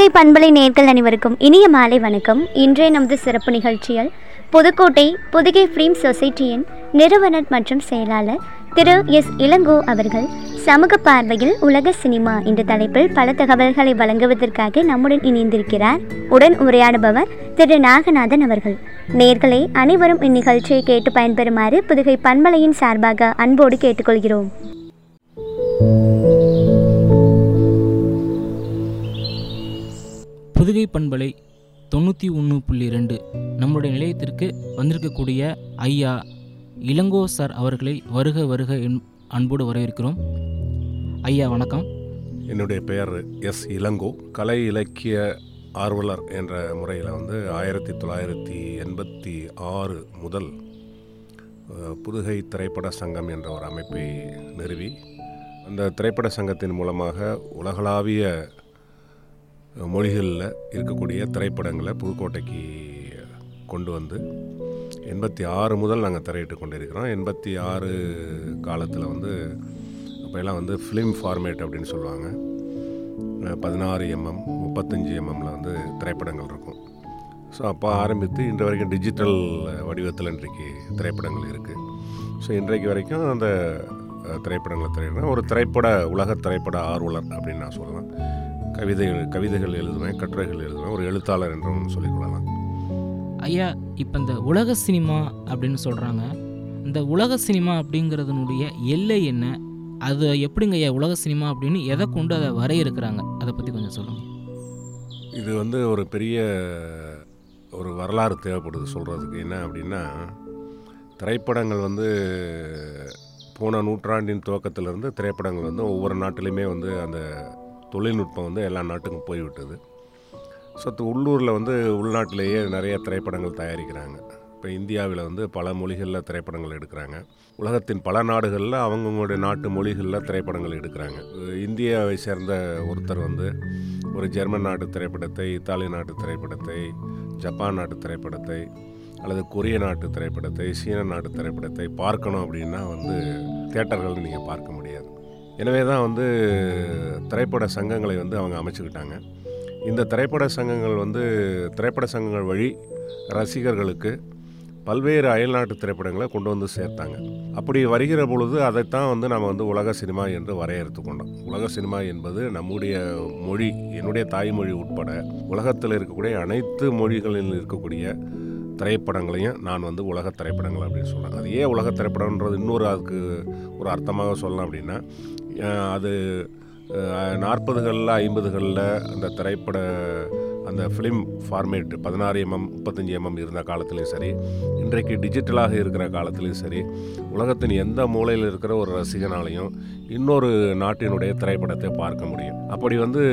புதுகை பண்பலை நேர்கள் அனைவருக்கும் இனிய மாலை வணக்கம் இன்றைய நமது சிறப்பு நிகழ்ச்சியில் புதுக்கோட்டை புதுகை ஃபிலிம் சொசைட்டியின் நிறுவனர் மற்றும் செயலாளர் திரு எஸ் இளங்கோ அவர்கள் சமூக பார்வையில் உலக சினிமா என்ற தலைப்பில் பல தகவல்களை வழங்குவதற்காக நம்முடன் இணைந்திருக்கிறார் உடன் உரையாடுபவர் திரு நாகநாதன் அவர்கள் நேர்களே அனைவரும் இந்நிகழ்ச்சியை கேட்டு பயன்பெறுமாறு புதுகை பண்பலையின் சார்பாக அன்போடு கேட்டுக்கொள்கிறோம் புதுகை பண்பலை தொண்ணூற்றி ஒன்று புள்ளி ரெண்டு நம்முடைய நிலையத்திற்கு வந்திருக்கக்கூடிய ஐயா இளங்கோ சார் அவர்களை வருக வருக என்- அன்போடு வரவேற்கிறோம் ஐயா வணக்கம் என்னுடைய பெயர் எஸ் இளங்கோ கலை இலக்கிய ஆர்வலர் என்ற முறையில் வந்து ஆயிரத்தி தொள்ளாயிரத்தி எண்பத்தி ஆறு முதல் அஹ், புதுகை திரைப்பட சங்கம் என்ற ஒரு அமைப்பை நிறுவி அந்த திரைப்பட சங்கத்தின் மூலமாக உலகளாவிய மொழிகளில் இருக்கக்கூடிய திரைப்படங்களை புதுக்கோட்டைக்கு கொண்டு வந்து எண்பத்தி ஆறு முதல் நாங்கள் திரையிட்டு கொண்டிருக்கிறோம் எண்பத்தி ஆறு காலத்தில் வந்து அப்போல்லாம் வந்து ஃபிலிம் ஃபார்மேட் அப்படின்னு சொல்லுவாங்க பதினாறு எம்எம் முப்பத்தஞ்சு எம்எம்மில் வந்து திரைப்படங்கள் இருக்கும் ஸோ அப்போ ஆரம்பித்து இன்று வரைக்கும் டிஜிட்டல் வடிவத்தில் இன்றைக்கு திரைப்படங்கள் இருக்குது ஸோ இன்றைக்கு வரைக்கும் அந்த அஹ், திரைப்படங்களை திரையிடுறேன் ஒரு திரைப்பட உலக திரைப்பட ஆர்வலர் அப்படின்னு நான் சொல்லலாம் கவிதைகள் கவிதைகள் எழுதுவேன் கட்டுரைகள் எழுதுவேன் ஒரு எழுத்தாளர் என்றும் சொல்லிக்கொள்ளலாம் ஐயா இப்போ இந்த உலக சினிமா அப்படின்னு சொல்கிறாங்க இந்த உலக சினிமா அப்படிங்கிறதுனுடைய எல்லை என்ன அது எப்படிங்க ஐயா உலக சினிமா அப்படின்னு எதை கொண்டு அதை வரையறுக்கிறாங்க அதை பற்றி கொஞ்சம் சொல்லுங்கள் இது வந்து ஒரு பெரிய ஒரு வரலாறு தேவைப்படுது சொல்கிறதுக்கு என்ன அப்படின்னா திரைப்படங்கள் வந்து போன நூற்றாண்டின் துவக்கத்திலிருந்து திரைப்படங்கள் வந்து ஒவ்வொரு நாட்டிலையுமே வந்து அந்த தொழில்நுட்பம் வந்து எல்லா நாட்டுக்கும் போய்விட்டது ஸோ உள்ளூரில் வந்து உள்நாட்டிலேயே நிறைய திரைப்படங்கள் தயாரிக்கிறாங்க இப்போ இந்தியாவில் வந்து பல மொழிகளில் திரைப்படங்கள் எடுக்கிறாங்க உலகத்தின் பல நாடுகளில் அவங்கவுங்களுடைய நாட்டு மொழிகளில் திரைப்படங்கள் எடுக்கிறாங்க இந்தியாவை சேர்ந்த ஒருத்தர் வந்து ஒரு ஜெர்மன் நாட்டு திரைப்படத்தை இத்தாலி நாட்டு திரைப்படத்தை ஜப்பான் நாட்டு திரைப்படத்தை அல்லது கொரிய நாட்டு திரைப்படத்தை சீன நாட்டு திரைப்படத்தை பார்க்கணும் அப்படின்னா வந்து தியேட்டர்கள் நீங்கள் பார்க்க முடியாது எனவே தான் வந்து திரைப்பட சங்கங்களை வந்து அவங்க அமைச்சுக்கிட்டாங்க இந்த திரைப்பட சங்கங்கள் வந்து திரைப்பட சங்கங்கள் வழி ரசிகர்களுக்கு பல்வேறு அயல்நாட்டு திரைப்படங்களை கொண்டு வந்து சேர்த்தாங்க அப்படி வருகிற பொழுது அதைத்தான் வந்து நம்ம வந்து உலக சினிமா என்று வரையறுத்து கொண்டோம் உலக சினிமா என்பது நம்முடைய மொழி என்னுடைய தாய்மொழி உட்பட உலகத்தில் இருக்கக்கூடிய அனைத்து மொழிகளில் இருக்கக்கூடிய திரைப்படங்களையும் நான் வந்து உலக திரைப்படங்கள் அப்படின்னு சொல்கிறேன் அது ஏன் உலக திரைப்படம்ன்றது இன்னொரு அதுக்கு ஒரு அர்த்தமாக சொல்லலாம் அப்படின்னா அஹ் அது நாற்பதுகளில் ஐம்பதுகளில் அந்த திரைப்பட அந்த ஃபிலிம் ஃபார்மேட் பதினாறு எம்எம் முப்பத்தஞ்சு எம்எம் இருந்த காலத்துலேயும் சரி இன்றைக்கு டிஜிட்டலாக இருக்கிற காலத்துலேயும் சரி உலகத்தின் எந்த மூலையில் இருக்கிற ஒரு ரசிகனாலையும் இன்னொரு நாட்டினுடைய திரைப்படத்தை பார்க்க முடியும் அப்படி வந்து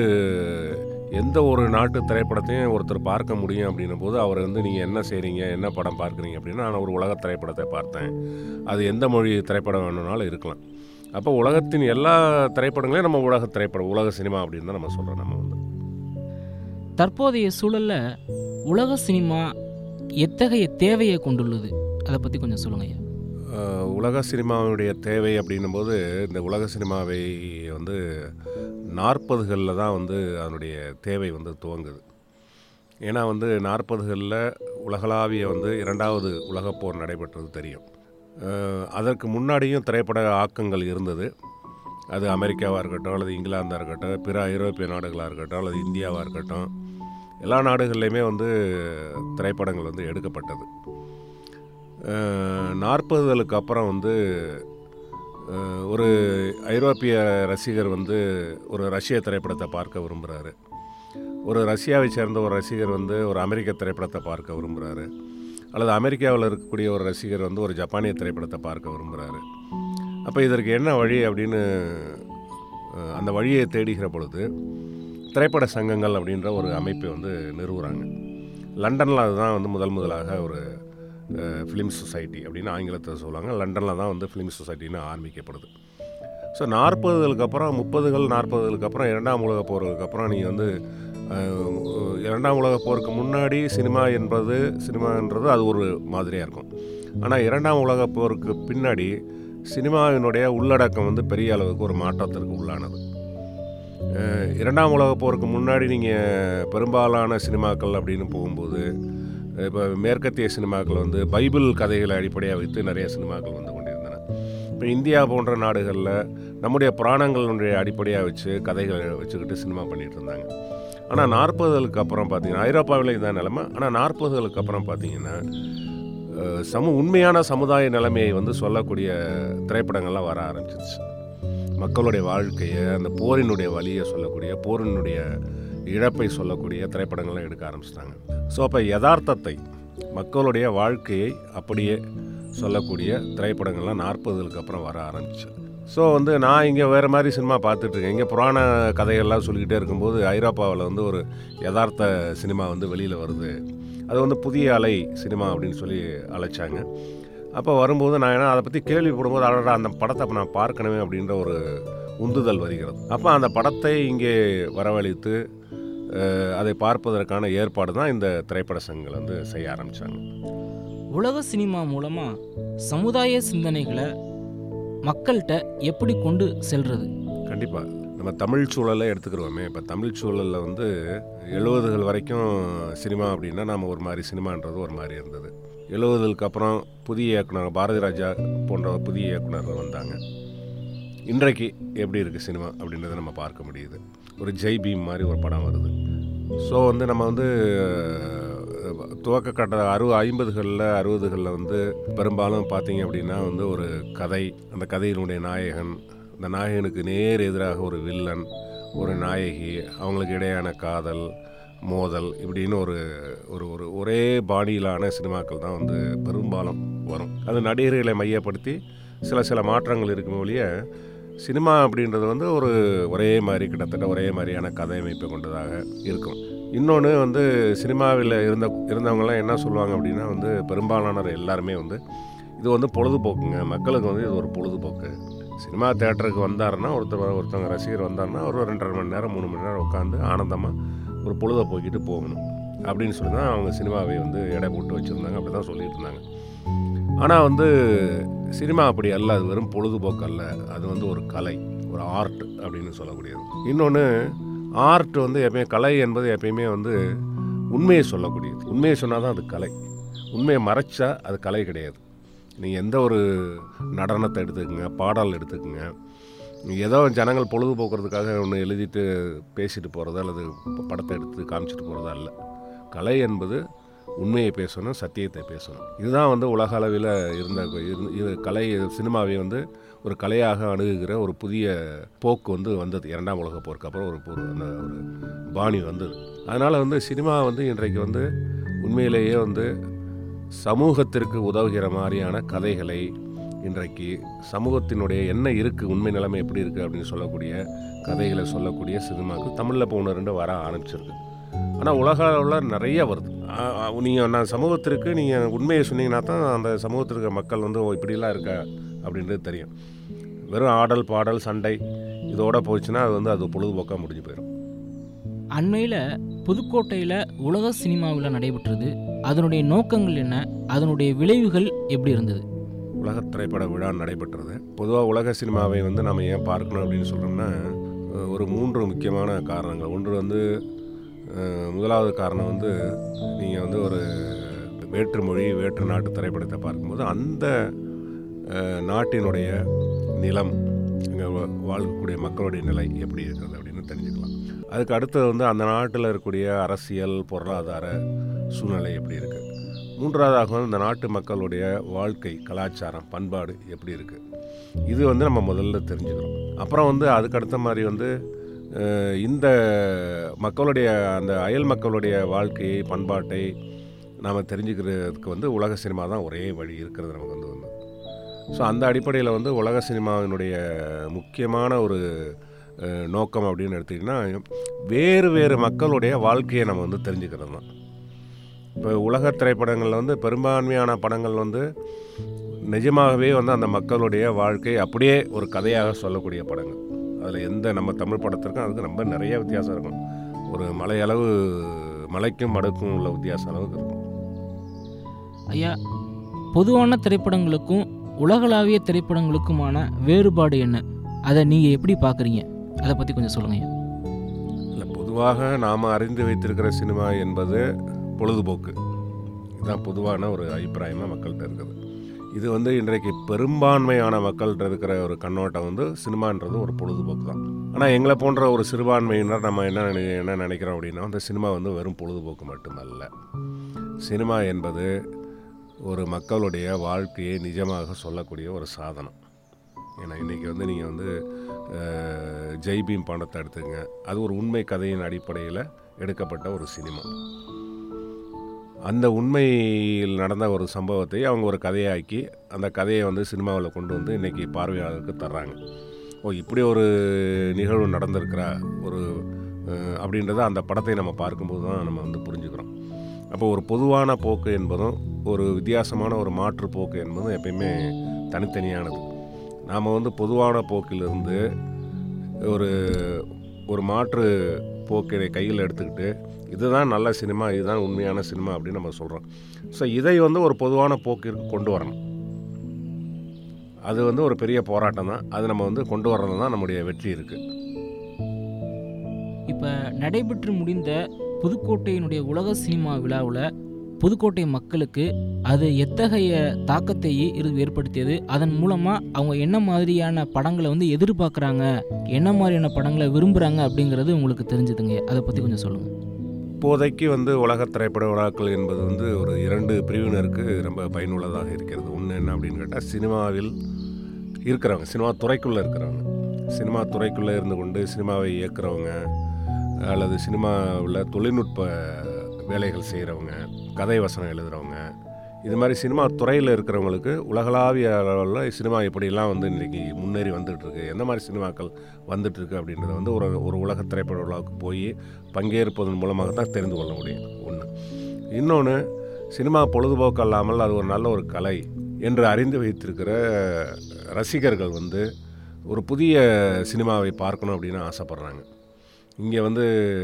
எந்த ஒரு நாட்டு திரைப்படத்தையும் ஒருத்தர் பார்க்க முடியும் அப்படின்னும் போது அவர் வந்து நீங்கள் என்ன செய்கிறீங்க என்ன படம் பார்க்குறீங்க அப்படின்னா நான் ஒரு உலக திரைப்படத்தை பார்த்தேன் அது எந்த மொழி திரைப்படம் வேணும்னாலும் இருக்கலாம் அப்போ உலகத்தின் எல்லா திரைப்படங்களையும் நம்ம உலக திரைப்படம் உலக சினிமா அப்படின்னு தான் நம்ம சொல்கிறோம் நம்ம வந்து தற்போதைய சூழலில் உலக சினிமா எத்தகைய தேவையை கொண்டுள்ளது அதை பற்றி கொஞ்சம் சொல்லுங்கள் ஐயா அஹ், உலக சினிமாவுடைய தேவை அப்படின்னும் போது இந்த உலக சினிமாவை வந்து நாற்பதுகளில் தான் வந்து அதனுடைய தேவை வந்து துவங்குது ஏன்னா வந்து நாற்பதுகளில் உலகளாவிய வந்து இரண்டாவது உலகப் போர் நடைபெற்றது தெரியும் அஹ், அதற்கு முன்னாடியும் திரைப்பட ஆக்கங்கள் இருந்தது அது அமெரிக்காவாக இருக்கட்டும் அல்லது இங்கிலாந்தாக இருக்கட்டும் பிற ஐரோப்பிய நாடுகளாக இருக்கட்டும் அல்லது இந்தியாவாக இருக்கட்டும் எல்லா நாடுகள்லையுமே வந்து திரைப்படங்கள் வந்து எடுக்கப்பட்டது நாற்பதுகளுக்கு அப்புறம் வந்து அஹ், ஒரு ஐரோப்பிய ரசிகர் வந்து ஒரு ரஷ்ய திரைப்படத்தை பார்க்க விரும்புகிறாரு ஒரு ரஷ்யாவை சேர்ந்த ஒரு ரசிகர் வந்து ஒரு அமெரிக்க திரைப்படத்தை பார்க்க விரும்புகிறாரு அல்லது அமெரிக்காவில் இருக்கக்கூடிய ஒரு ரசிகர் வந்து ஒரு ஜப்பானிய திரைப்படத்தை பார்க்க விரும்புகிறாரு அப்போ இதற்கு என்ன வழி அப்படின்னு அஹ், அந்த வழியை தேடுகிற பொழுது திரைப்பட சங்கங்கள் அப்படின்ற ஒரு அமைப்பை வந்து நிறுவுறாங்க லண்டனில் அதுதான் வந்து முதல் முதலாக ஒரு ஃபிலிம் சொசைட்டி அப்படின்னு ஆங்கிலத்தில் சொல்லுவாங்க லண்டனில் தான் வந்து ஃபிலிம் சொசைட்டின்னு ஆரம்பிக்கப்படுது ஸோ நாற்பதுகளுக்கு அப்புறம் முப்பதுகள் நாற்பதுகளுக்கு அப்புறம் இரண்டாம் உலகப் போருக்கு அப்புறம் நீங்கள் வந்து அஹ், இரண்டாம் உலகப் போருக்கு முன்னாடி சினிமா என்பது சினிமான்றது அது ஒரு மாதிரியாக இருக்கும் ஆனால் இரண்டாம் உலகப் போருக்கு பின்னாடி சினிமாவினுடைய உள்ளடக்கம் வந்து பெரிய அளவுக்கு ஒரு மாற்றத்திற்கு உள்ளானது அஹ், இரண்டாம் உலகப் போருக்கு முன்னாடி நீங்கள் பெரும்பாலான சினிமாக்கள் அப்படின்னு போகும்போது இப்போ மேற்கத்திய சினிமாக்கள் வந்து பைபிள் கதைகளை அடிப்படையாக வைத்து நிறைய சினிமாக்கள் வந்து கொண்டிருந்தன இப்போ இந்தியா போன்ற நாடுகளில் நம்முடைய புராணங்களுடைய அடிப்படையாக வச்சு கதைகளை வச்சுக்கிட்டு சினிமா பண்ணிகிட்டு இருந்தாங்க ஆனால் நாற்பதுகளுக்கு அப்புறம் பார்த்தீங்கன்னா ஐரோப்பாவில் இதான் நிலைமை ஆனால் நாற்பதுகளுக்கு அப்புறம் பார்த்தீங்கன்னா அஹ், சமு உண்மையான சமுதாய நிலைமையை வந்து சொல்லக்கூடிய திரைப்படங்கள்லாம் வர ஆரம்பிச்சிருச்சு மக்களுடைய வாழ்க்கையை அந்த போரினுடைய வழியை சொல்லக்கூடிய போரினுடைய இழப்பை சொல்லக்கூடிய திரைப்படங்கள்லாம் எடுக்க ஆரம்பிச்சிட்டாங்க ஸோ அப்போ யதார்த்தத்தை மக்களுடைய வாழ்க்கையை அப்படியே சொல்லக்கூடிய திரைப்படங்கள்லாம் நாற்பதுகளுக்கு அப்புறம் வர ஆரம்பிச்சு ஸோ வந்து நான் இங்கே வேறு மாதிரி சினிமா பார்த்துட்ருக்கேன் இங்கே புராண கதைகள்லாம் சொல்லிக்கிட்டே இருக்கும்போது ஐரோப்பாவில் வந்து ஒரு யதார்த்த சினிமா வந்து வெளியில் வருது அது வந்து புதிய அலை சினிமா அப்படின்னு சொல்லி அழைச்சாங்க அப்போ வரும்போது நான் என்ன அதை பற்றி கேள்விப்படும்போது அடடா அந்த படத்தை அப்போ நான் பார்க்கணுமே அப்படின்ற ஒரு உந்துதல் வருகிறது அப்போ அந்த படத்தை இங்கே வரவழைத்து அஹ், அதை பார்ப்பதற்கான ஏற்பாடு தான் இந்த திரைப்பட சங்கங்கள் வந்து செய்ய ஆரம்பித்தாங்க உலக சினிமா மூலமாக சமுதாய சிந்தனைகளை மக்கள்கிட்ட எப்படி கொண்டு செல்றது கண்டிப்பாக நம்ம தமிழ் சூழலை எடுத்துக்கிறோமே இப்போ தமிழ் சூழலில் வந்து எழுபதுகள் வரைக்கும் சினிமா அப்படின்னா நாம் ஒரு மாதிரி சினிமான்றது ஒரு மாதிரி இருந்தது எழுபதுகளுக்கு அப்புறம் புதிய இயக்குனர் பாரதி ராஜா போன்ற புதிய இயக்குனர்கள் வந்தாங்க இன்றைக்கு எப்படி இருக்குது சினிமா அப்படின்றத நம்ம பார்க்க முடியுது ஒரு ஜெய் பீம் மாதிரி ஒரு படம் வருது ஸோ வந்து நம்ம வந்து அஹ், துவக்க கட்ட அறுபது ஐம்பதுகளில் அறுபதுகளில் வந்து பெரும்பாலும் பார்த்தீங்க அப்படின்னா வந்து ஒரு கதை அந்த கதையினுடைய நாயகன் அந்த நாயகனுக்கு நேர் எதிராக ஒரு வில்லன் ஒரு நாயகி அவங்களுக்கு இடையான காதல் மோதல் இப்படின்னு ஒரு ஒரு ஒரு ஒரே பாணியிலான சினிமாக்கள் தான் வந்து பெரும்பாலும் வரும் அது நடிகர்களை மையப்படுத்தி சில சில மாற்றங்கள் இருக்கும் ஒழிய சினிமா அப்படின்றது வந்து ஒரு ஒரே மாதிரி கிட்டத்தட்ட ஒரே மாதிரியான கதை அமைப்பை கொண்டதாக இருக்கும் இன்னொன்று வந்து சினிமாவில் இருந்த இருந்தவங்கலாம் என்ன சொல்லுவாங்க அப்படின்னா வந்து பெரும்பாலானவர் எல்லாருமே வந்து இது வந்து பொழுதுபோக்குங்க மக்களுக்கு வந்து இது ஒரு பொழுதுபோக்கு சினிமா தேட்டருக்கு வந்தாருன்னா ஒருத்தர் ஒருத்தவங்க ரசிகர் வந்தாருன்னா ஒரு ரெண்டரை மணி நேரம் மூணு மணி நேரம் உட்காந்து ஆனந்தமாக ஒரு பொழுதை போக்கிட்டு போகணும் அப்படின்னு சொல்லி தான் அவங்க சினிமாவை வந்து எடை போட்டு வச்சுருந்தாங்க அப்படி தான் சொல்லிட்டு இருந்தாங்க ஆனால் வந்து சினிமா அப்படி அல்ல அது வெறும் பொழுதுபோக்கு அல்ல அது வந்து ஒரு கலை ஒரு ஆர்ட் அப்படின்னு சொல்லக்கூடியது இன்னொன்று ஆர்ட் வந்து எப்பயுமே கலை என்பது எப்பயுமே வந்து உண்மையை சொல்லக்கூடியது உண்மையை சொன்னால் தான் அது கலை உண்மையை மறைச்சா அது கலை கிடையாது நீங்கள் எந்த ஒரு நடனத்தை எடுத்துக்கோங்க பாடல் எடுத்துக்கோங்க ஏதோ ஜனங்கள் பொழுதுபோக்குறதுக்காக ஒன்று எழுதிட்டு பேசிட்டு போகிறது அல்லது ப- படத்தை எடுத்து காமிச்சிட்டு போகிறதா இல்லை கலை என்பது உண்மையை பேசணும் சத்தியத்தை பேசணும் இதுதான் வந்து உலக அளவில் இருந்த இருந்து- இது கலை சினிமாவை வந்து ஒரு கலையாக அணுகுகிற ஒரு புதிய போக்கு வந்து வந்தது இரண்டாம் உலகப் போருக்கு அப்புறம் ஒரு ஒரு அந்த ஒரு பாணி வந்தது அதனால் வந்து சினிமா வந்து இன்றைக்கு வந்து உண்மையிலேயே வந்து சமூகத்திற்கு உதவுகிற மாதிரியான கதைகளை இன்றைக்கு சமூகத்தினுடைய என்ன இருக்குது உண்மை நிலைமை எப்படி இருக்குது அப்படின்னு சொல்லக்கூடிய கதைகளை சொல்லக்கூடிய சினிமாக்கள் தமிழில் இப்போ ஒன்று ரெண்டு வர ஆரம்பிச்சிருக்கு ஆனால் உலக அளவில் நிறைய வருது நீங்கள் நான் சமூகத்திற்கு நீங்கள் உண்மையை சொன்னீங்கன்னா தான் அந்த சமூகத்தில் இருக்க மக்கள் வந்து ஓ இப்படிலாம் இருக்கா அப்படின்றது தெரியும் வெறும் ஆடல் பாடல் சண்டை இதோட போச்சுன்னா அது வந்து அது பொழுதுபோக்காக முடிஞ்சு போயிடும் அண்மையில் புதுக்கோட்டையில் உலக சினிமாவில் நடைபெற்றது அதனுடைய நோக்கங்கள் என்ன அதனுடைய விளைவுகள் எப்படி இருந்தது உலக திரைப்பட விழா நடைபெற்றது பொதுவாக உலக சினிமாவை வந்து நம்ம ஏன் பார்க்கணும் அப்படின்னு சொல்கிறோம்னா அஹ், ஒரு மூன்று முக்கியமான காரணங்கள் ஒன்று வந்து அஹ், முதலாவது காரணம் வந்து நீங்கள் வந்து ஒரு வேற்று மொழி வேற்று நாட்டு திரைப்படத்தை பார்க்கும்போது அந்த அஹ், நாட்டினுடைய நிலம் இங்கே வாழக்கூடிய மக்களுடைய நிலை எப்படி இருக்கிறது அப்படின்னு தெரிஞ்சுக்கலாம் அதுக்கு அடுத்தது வந்து அந்த நாட்டில் இருக்கக்கூடிய அரசியல் பொருளாதார சூழ்நிலை எப்படி இருக்குது மூன்றாவதாக வந்து இந்த நாட்டு மக்களுடைய வாழ்க்கை கலாச்சாரம் பண்பாடு எப்படி இருக்குது இது வந்து நம்ம முதல்ல தெரிஞ்சுக்கிறோம் அப்புறம் வந்து அதுக்கு அடுத்த மாதிரி வந்து அஹ், இந்த மக்களுடைய அந்த அயல் மக்களுடைய வாழ்க்கையை பண்பாட்டை நாம் தெரிஞ்சுக்கிறதுக்கு வந்து உலக சினிமா தான் ஒரே வழி இருக்கிறது நமக்கு வந்து வந்து ஸோ அந்த அடிப்படையில் வந்து உலக சினிமாவினுடைய முக்கியமான ஒரு அஹ், நோக்கம் அப்படின்னு எடுத்திங்கன்னா வேறு வேறு மக்களுடைய வாழ்க்கையை நம்ம வந்து தெரிஞ்சுக்கிறது தான் இப்போ உலக திரைப்படங்களில் வந்து பெரும்பான்மையான படங்கள் வந்து நிஜமாகவே வந்து அந்த மக்களுடைய வாழ்க்கை அப்படியே ஒரு கதையாக சொல்லக்கூடிய படங்கள் அதில் எந்த நம்ம தமிழ் படத்திற்கும் அதுக்கு ரொம்ப நிறைய வித்தியாசம் இருக்கும் ஒரு மலையளவு மலைக்கும் மடுக்கும் உள்ள வித்தியாசம் அளவுக்கு இருக்கும் ஐயா பொதுவான திரைப்படங்களுக்கும் உலகளாவிய திரைப்படங்களுக்குமான வேறுபாடு என்ன அதை நீங்கள் எப்படி பார்க்குறீங்க அதை பற்றி கொஞ்சம் சொல்லுங்க ஐயா பொதுவாக நாம் அறிந்து வைத்திருக்கிற சினிமா என்பது பொழுதுபோக்கு இதுதான் பொதுவான ஒரு அபிப்பிராயமாக மக்கள்கிட்ட இருக்குது இது வந்து இன்றைக்கு பெரும்பான்மையான மக்கள்கிட்ட இருக்கிற ஒரு கண்ணோட்டம் வந்து சினிமான்றது ஒரு பொழுதுபோக்கு தான் ஆனால் எங்களை போன்ற ஒரு சிறுபான்மையினர் நம்ம என்ன நினை என்ன நினைக்கிறோம் அப்படின்னா அந்த சினிமா வந்து வெறும் பொழுதுபோக்கு மட்டுமல்ல சினிமா என்பது ஒரு மக்களுடைய வாழ்க்கையை நிஜமாக சொல்லக்கூடிய ஒரு சாதனம் ஏன்னா இன்றைக்கி வந்து நீங்கள் வந்து அஹ், ஜெய் பீம் படத்தை எடுத்துங்க அது ஒரு உண்மை கதையின் அடிப்படையில் எடுக்கப்பட்ட ஒரு சினிமா அந்த உண்மையில் நடந்த ஒரு சம்பவத்தை அவங்க ஒரு கதையாக்கி அந்த கதையை வந்து சினிமாவில் கொண்டு வந்து இன்றைக்கி பார்வையாளருக்கு தர்றாங்க ஓ இப்படி ஒரு நிகழ்வு நடந்திருக்கிறா ஒரு அஹ், அப்படின்றத அந்த படத்தை நம்ம பார்க்கும்போது தான் நம்ம வந்து புரிஞ்சுக்கிறோம் அப்போ ஒரு பொதுவான போக்கு என்பதும் ஒரு வித்தியாசமான ஒரு மாற்று போக்கு என்பதும் எப்பயுமே தனித்தனியானது நாம் வந்து பொதுவான போக்கிலிருந்து ஒரு ஒரு மாற்று போக்கை கையில் எடுத்துக்கிட்டு இதுதான் நல்ல சினிமா இதுதான் உண்மையான சினிமா அப்படின்னு நம்ம சொல்கிறோம் ஸோ இதை வந்து ஒரு பொதுவான போக்கிற்கு கொண்டு வரணும் அது வந்து ஒரு பெரிய போராட்டம் தான் அது நம்ம வந்து கொண்டு வர்றது தான் நம்முடைய வெற்றி இருக்குது இப்போ நடைபெற்று முடிந்த புதுக்கோட்டையினுடைய உலக சினிமா விழாவில் புதுக்கோட்டை மக்களுக்கு அது எத்தகைய தாக்கத்தை இது ஏற்படுத்தியது அதன் மூலமாக அவங்க என்ன மாதிரியான படங்களை வந்து எதிர்பார்க்குறாங்க என்ன மாதிரியான படங்களை விரும்புகிறாங்க அப்படிங்கிறது உங்களுக்கு தெரிஞ்சுதுங்க அதை பற்றி கொஞ்சம் சொல்லுங்கள் இப்போதைக்கு வந்து உலக திரைப்பட விழாக்கள் என்பது வந்து ஒரு இரண்டு பிரிவினருக்கு ரொம்ப பயனுள்ளதாக இருக்கிறது ஒன்று என்ன அப்படின்னு கேட்டால் சினிமாவில் இருக்கிறவங்க சினிமா துறைக்குள்ளே இருக்கிறவங்க சினிமா துறைக்குள்ளே இருந்து கொண்டு சினிமாவை இயக்குறவங்க அல்லது சினிமாவில் தொழில்நுட்ப வேலைகள் செய்கிறவங்க கதை வசனம் எழுதுகிறவங்க இது மாதிரி சினிமா துறையில் இருக்கிறவங்களுக்கு உலகளாவிய அளவில் சினிமா எப்படிலாம் வந்து இன்றைக்கி முன்னேறி வந்துட்டு இருக்கு எந்த மாதிரி சினிமாக்கள் வந்துட்டு இருக்கு அப்படின்றத வந்து ஒரு ஒரு உலக திரைப்பட விழாவுக்கு போய் பங்கேற்பதன் மூலமாக தான் தெரிந்து கொள்ள முடியும் ஒன்று இன்னொன்று சினிமா பொழுதுபோக்கு அல்லாமல் அது ஒரு நல்ல ஒரு கலை என்று அறிந்து வைத்திருக்கிற ரசிகர்கள் வந்து ஒரு புதிய சினிமாவை பார்க்கணும் அப்படின்னு ஆசைப்பட்றாங்க இங்கே வந்து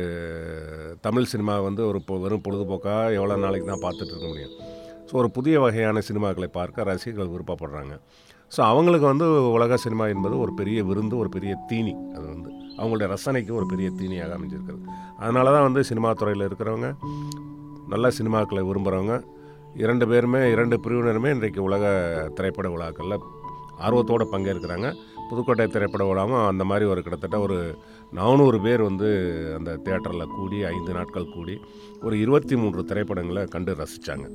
தமிழ் சினிமா வந்து ஒரு பொ- வெறும் பொழுதுபோக்காக எவ்வளோ நாளைக்கு தான் பார்த்துட்டு இருக்க முடியும் ஸோ ஒரு புதிய வகையான சினிமாக்களை பார்க்க ரசிகர்கள் விருப்பப்படுறாங்க ஸோ அவங்களுக்கு வந்து உலக சினிமா என்பது ஒரு பெரிய விருந்து ஒரு பெரிய தீனி அது வந்து அவங்களுடைய ரசனைக்கு ஒரு பெரிய தீனியாக அமைஞ்சிருக்கிறது அதனால தான் வந்து சினிமா துறையில் இருக்கிறவங்க நல்ல சினிமாக்களை விரும்புகிறவங்க இரண்டு பேருமே இரண்டு பிரிவினருமே இன்றைக்கு உலக திரைப்பட விழாக்களில் ஆர்வத்தோடு பங்கேற்கிறாங்க புதுக்கோட்டை திரைப்பட விழாவும் அந்த மாதிரி ஒரு கிட்டத்தட்ட ஒரு நானூறு பேர் வந்து அந்த தியேட்டரில் கூடி ஐந்து நாட்கள் கூடி ஒரு இருபத்தி மூன்று திரைப்படங்களை கண்டு ரசித்தாங்க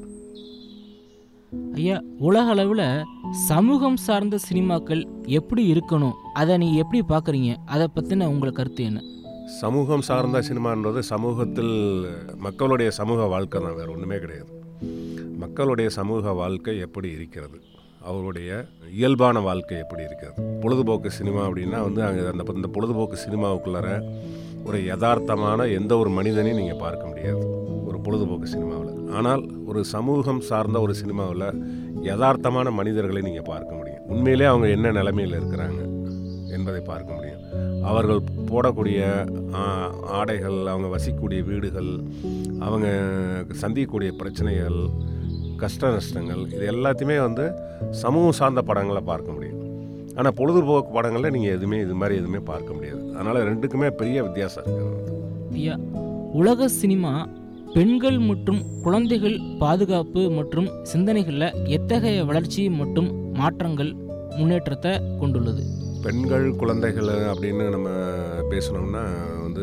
ஐயா உலக அளவில் சமூகம் சார்ந்த சினிமாக்கள் எப்படி இருக்கணும் அதை நீங்கள் எப்படி பார்க்குறீங்க அதை பற்றின உங்கள் கருத்து என்ன சமூகம் சார்ந்த சினிமான்றது சமூகத்தில் மக்களுடைய சமூக வாழ்க்கை தான் வேறு ஒன்றுமே கிடையாது மக்களுடைய சமூக வாழ்க்கை எப்படி இருக்கிறது அவருடைய இயல்பான வாழ்க்கை எப்படி இருக்கிறது பொழுதுபோக்கு சினிமா அப்படின்னா வந்து அங்கே அந்த இந்த பொழுதுபோக்கு சினிமாவுக்குள்ளார ஒரு யதார்த்தமான எந்த ஒரு மனிதனையும் நீங்கள் பார்க்க முடியாது ஒரு பொழுதுபோக்கு சினிமாவில் ஆனால் ஒரு சமூகம் சார்ந்த ஒரு சினிமாவில் யதார்த்தமான மனிதர்களை நீங்கள் பார்க்க முடியும் உண்மையிலே அவங்க என்ன நிலைமையில் இருக்கிறாங்க என்பதை பார்க்க முடியும் அவர்கள் போடக்கூடிய ஆ, ஆடைகள் அவங்க வசிக்கக்கூடிய வீடுகள் அவங்க சந்திக்கக்கூடிய பிரச்சனைகள் கஷ்ட நஷ்டங்கள் இது எல்லாத்தையுமே வந்து சமூகம் சார்ந்த படங்களை பார்க்க முடியும் ஆனால் பொழுதுபோக்கு படங்களில் நீங்கள் எதுவுமே இது மாதிரி எதுவுமே பார்க்க முடியாது அதனால் ரெண்டுக்குமே பெரிய வித்தியாசம் இருக்குது ஐயா உலக சினிமா பெண்கள் மற்றும் குழந்தைகள் பாதுகாப்பு மற்றும் சிந்தனைகளில் எத்தகைய வளர்ச்சி மற்றும் மாற்றங்கள் முன்னேற்றத்தை கொண்டுள்ளது பெண்கள் குழந்தைகள் அப்படின்னு நம்ம பேசணும்னா வந்து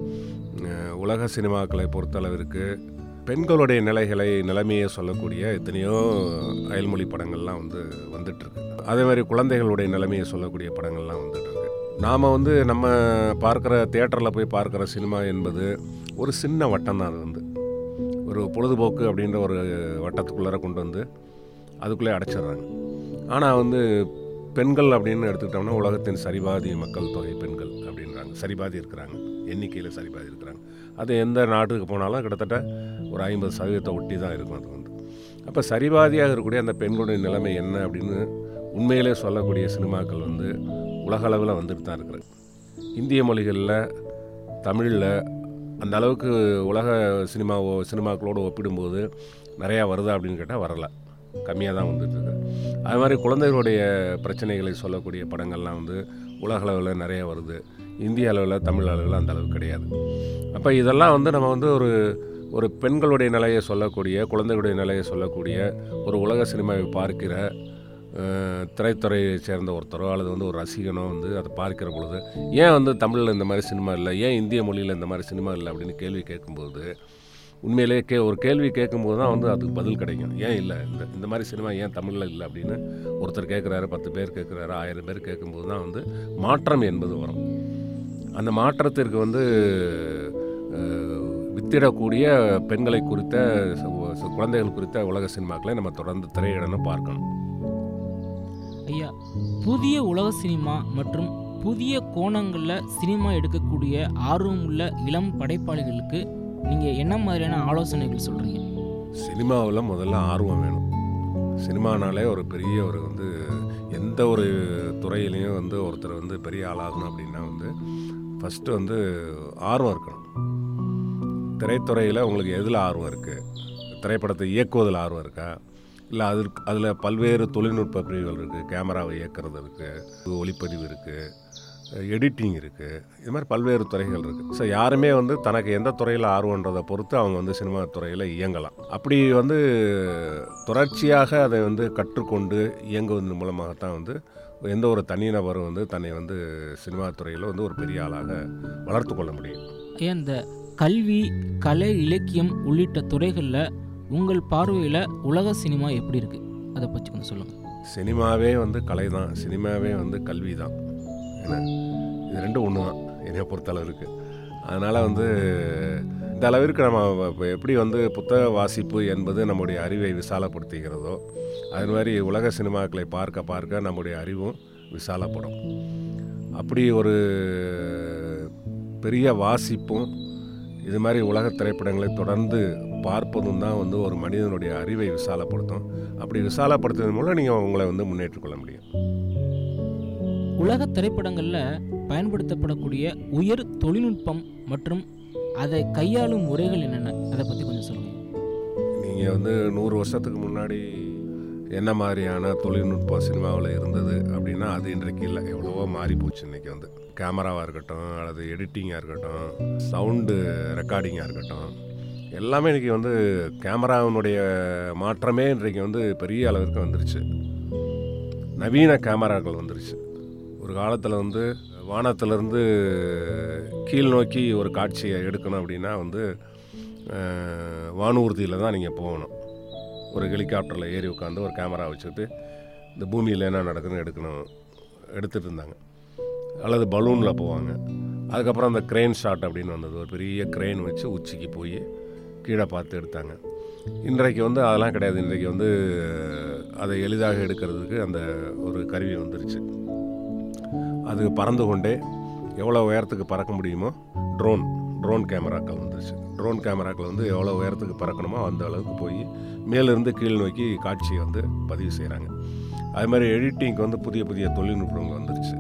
அஹ், உலக சினிமாக்களை பொறுத்தளவிற்கு பெண்களுடைய நிலைகளை நிலைமையை சொல்லக்கூடிய எத்தனையோ அயல்மொழி படங்கள்லாம் வந்து வந்துட்டுருக்கு அதே மாதிரி குழந்தைகளுடைய நிலைமையை சொல்லக்கூடிய படங்கள்லாம் வந்துட்டுருக்கு நாம் வந்து நம்ம பார்க்குற தியேட்டரில் போய் பார்க்குற சினிமா என்பது ஒரு சின்ன வட்டம் தான் அது வந்து ஒரு பொழுதுபோக்கு அப்படின்ற ஒரு வட்டத்துக்குள்ளார கொண்டு வந்து அதுக்குள்ளே அடைச்சிடுறாங்க ஆனால் வந்து பெண்கள் அப்படின்னு எடுத்துக்கிட்டோம்னா உலகத்தின் சரிபாதி மக்கள் தொகை பெண்கள் அப்படின்றாங்க சரிபாதி இருக்கிறாங்க எண்ணிக்கையில் சரிபாதி இருக்கிறாங்க அது எந்த நாட்டுக்கு போனாலும் கிட்டத்தட்ட ஒரு ஐம்பது சதவீதத்தை ஒட்டி தான் இருக்கும் அது வந்து அப்போ சரிபாதியாக இருக்கக்கூடிய அந்த பெண்களுடைய நிலைமை என்ன அப்படின்னு உண்மையிலே சொல்லக்கூடிய சினிமாக்கள் வந்து உலக அளவில் வந்துட்டு தான் இருக்கிறது இந்திய மொழிகளில் தமிழில் அந்த அளவுக்கு உலக சினிமாவோ சினிமாக்களோடு ஒப்பிடும்போது நிறையா வருதா அப்படின்னு கேட்டால் வரல கம்மியாக தான் வந்துட்டுருக்கு அது மாதிரி குழந்தைகளுடைய பிரச்சனைகளை சொல்லக்கூடிய படங்கள்லாம் வந்து உலக அளவில் நிறைய வருது இந்திய அளவில் தமிழ் அளவில் அந்த அளவுக்கு கிடையாது அப்போ இதெல்லாம் வந்து நம்ம வந்து ஒரு ஒரு பெண்களுடைய நிலையை சொல்லக்கூடிய குழந்தைகளுடைய நிலையை சொல்லக்கூடிய ஒரு உலக சினிமாவை பார்க்கிற அஹ், திரைத்துறையை சேர்ந்த ஒருத்தரோ அல்லது வந்து ஒரு ரசிகனோ வந்து அதை பார்க்கிற பொழுது ஏன் வந்து தமிழில் இந்த மாதிரி சினிமா இல்லை ஏன் இந்திய மொழியில் இந்த மாதிரி சினிமா இல்லை அப்படின்னு கேள்வி கேட்கும்போது உண்மையிலேயே கே ஒரு கேள்வி கேட்கும்போது தான் வந்து அதுக்கு பதில் கிடைக்கும் ஏன் இல்லை இந்த இந்த மாதிரி சினிமா ஏன் தமிழில் இல்லை அப்படின்னு ஒருத்தர் கேட்குறாரு பத்து பேர் கேட்குறாரு ஆயிரம் பேர் கேட்கும்போது தான் வந்து மாற்றம் என்பது வரும் அந்த மாற்றத்திற்கு வந்து அஹ், வித்திடக்கூடிய பெண்களை குறித்த ச- ச- குழந்தைகள் குறித்த உலக சினிமாக்களை நம்ம தொடர்ந்து திரையிடணும் பார்க்கணும் ஐயா புதிய உலக சினிமா மற்றும் புதிய கோணங்களில் சினிமா எடுக்கக்கூடிய ஆர்வமுள்ள இளம் படைப்பாளிகளுக்கு நீங்கள் என்ன மாதிரியான ஆலோசனைகள் சொல்கிறீங்க சினிமாவில் முதல்ல ஆர்வம் வேணும் சினிமானாலே ஒரு பெரிய ஒரு வந்து எந்த ஒரு துறையிலையும் வந்து ஒருத்தர் வந்து பெரிய ஆளாகணும் அப்படின்னா வந்து ஃபஸ்ட்டு வந்து ஆர்வம் இருக்கணும் திரைத்துறையில் உங்களுக்கு எதில் ஆர்வம் இருக்குது திரைப்படத்தை இயக்குவதில் ஆர்வம் இருக்கா இல்லை அதற்கு அதில் பல்வேறு தொழில்நுட்ப பிரிவுகள் இருக்குது கேமராவை இயக்கிறது இருக்குது ஒளிப்பதிவு இருக்குது எடிட்டிங் இருக்குது இது மாதிரி பல்வேறு துறைகள் இருக்குது ஸோ யாருமே வந்து தனக்கு எந்த துறையில் ஆர்வன்றதை பொறுத்து அவங்க வந்து சினிமா துறையில் இயங்கலாம் அப்படி வந்து தொடர்ச்சியாக அதை வந்து கற்றுக்கொண்டு இயங்குவதன் மூலமாகத்தான் வந்து எந்த ஒரு தனிநபரும் வந்து தன்னை வந்து சினிமா துறையில் வந்து ஒரு பெரிய ஆளாக வளர்த்து கொள்ள முடியும் ஐயா இந்த கல்வி கலை இலக்கியம் உள்ளிட்ட துறைகளில் உங்கள் பார்வையில் உலக சினிமா எப்படி இருக்குது அதை பற்றி கொஞ்சம் சொல்லுங்கள் சினிமாவே வந்து கலை தான் சினிமாவே வந்து கல்வி தான் ஏன்னா இது ரெண்டும் ஒன்று தான் என்னை பொறுத்தளவிற்கு அதனால் வந்து இந்த அளவிற்கு நம்ம இப்போ எப்படி வந்து புத்தக வாசிப்பு என்பது நம்முடைய அறிவை விசாலப்படுத்துகிறதோ அது மாதிரி உலக சினிமாக்களை பார்க்க பார்க்க நம்முடைய அறிவும் விசாலப்படும் அப்படி ஒரு பெரிய வாசிப்பும் இது மாதிரி உலக திரைப்படங்களை தொடர்ந்து பார்ப்பதும் தான் வந்து ஒரு மனிதனுடைய அறிவை விசாலப்படுத்தும் அப்படி விசாலப்படுத்துவதன் மூலம் நீங்கள் உங்களை வந்து முன்னேற்றிக் கொள்ள முடியும் உலக திரைப்படங்களில் பயன்படுத்தப்படக்கூடிய உயர் தொழில்நுட்பம் மற்றும் அதை கையாளும் முறைகள் என்னென்ன அதை பற்றி கொஞ்சம் சொல்லுங்கள் நீங்கள் வந்து நூறு வருஷத்துக்கு முன்னாடி என்ன மாதிரியான தொழில்நுட்பம் சினிமாவில் இருந்தது அப்படின்னா அது இன்றைக்கு இல்லை எவ்வளவோ மாறி போச்சு இன்றைக்கி வந்து கேமராவாக இருக்கட்டும் அல்லது எடிட்டிங்காக இருக்கட்டும் சவுண்டு ரெக்கார்டிங்காக இருக்கட்டும் எல்லாமே இன்றைக்கி வந்து கேமராவினுடைய மாற்றமே இன்றைக்கு வந்து பெரிய அளவிற்கு வந்துருச்சு நவீன கேமராக்கள் வந்துருச்சு ஒரு காலத்தில் வந்து வானத்திலிருந்து கீழ் நோக்கி ஒரு காட்சியை எடுக்கணும் அப்படின்னா வந்து அஹ், வானூர்தியில் தான் நீங்கள் போகணும் ஒரு ஹெலிகாப்டரில் ஏறி உட்காந்து ஒரு கேமரா வச்சுட்டு இந்த பூமியில் என்ன நடக்குதுன்னு எடுக்கணும் எடுத்துகிட்டு இருந்தாங்க அல்லது பலூனில் போவாங்க அதுக்கப்புறம் அந்த க்ரெயின் ஷாட் அப்படின்னு வந்தது ஒரு பெரிய க்ரெயின் வச்சு உச்சிக்கு போய் கீழே பார்த்து எடுத்தாங்க இன்றைக்கு வந்து அதெல்லாம் கிடையாது இன்றைக்கு வந்து அதை எளிதாக எடுக்கிறதுக்கு அந்த ஒரு கருவி வந்துருச்சு அது பறந்து கொண்டே எவ்வளோ உயரத்துக்கு பறக்க முடியுமோ ட்ரோன் ட்ரோன் கேமராக்கள் வந்துருச்சு ட்ரோன் கேமராக்கள் வந்து எவ்வளோ உயரத்துக்கு பறக்கணுமோ அந்த அளவுக்கு போய் மேலிருந்து கீழ் நோக்கி காட்சியை வந்து பதிவு செய்கிறாங்க அது மாதிரி எடிட்டிங்க்கு வந்து புதிய புதிய தொழில்நுட்பங்கள் வந்துருச்சு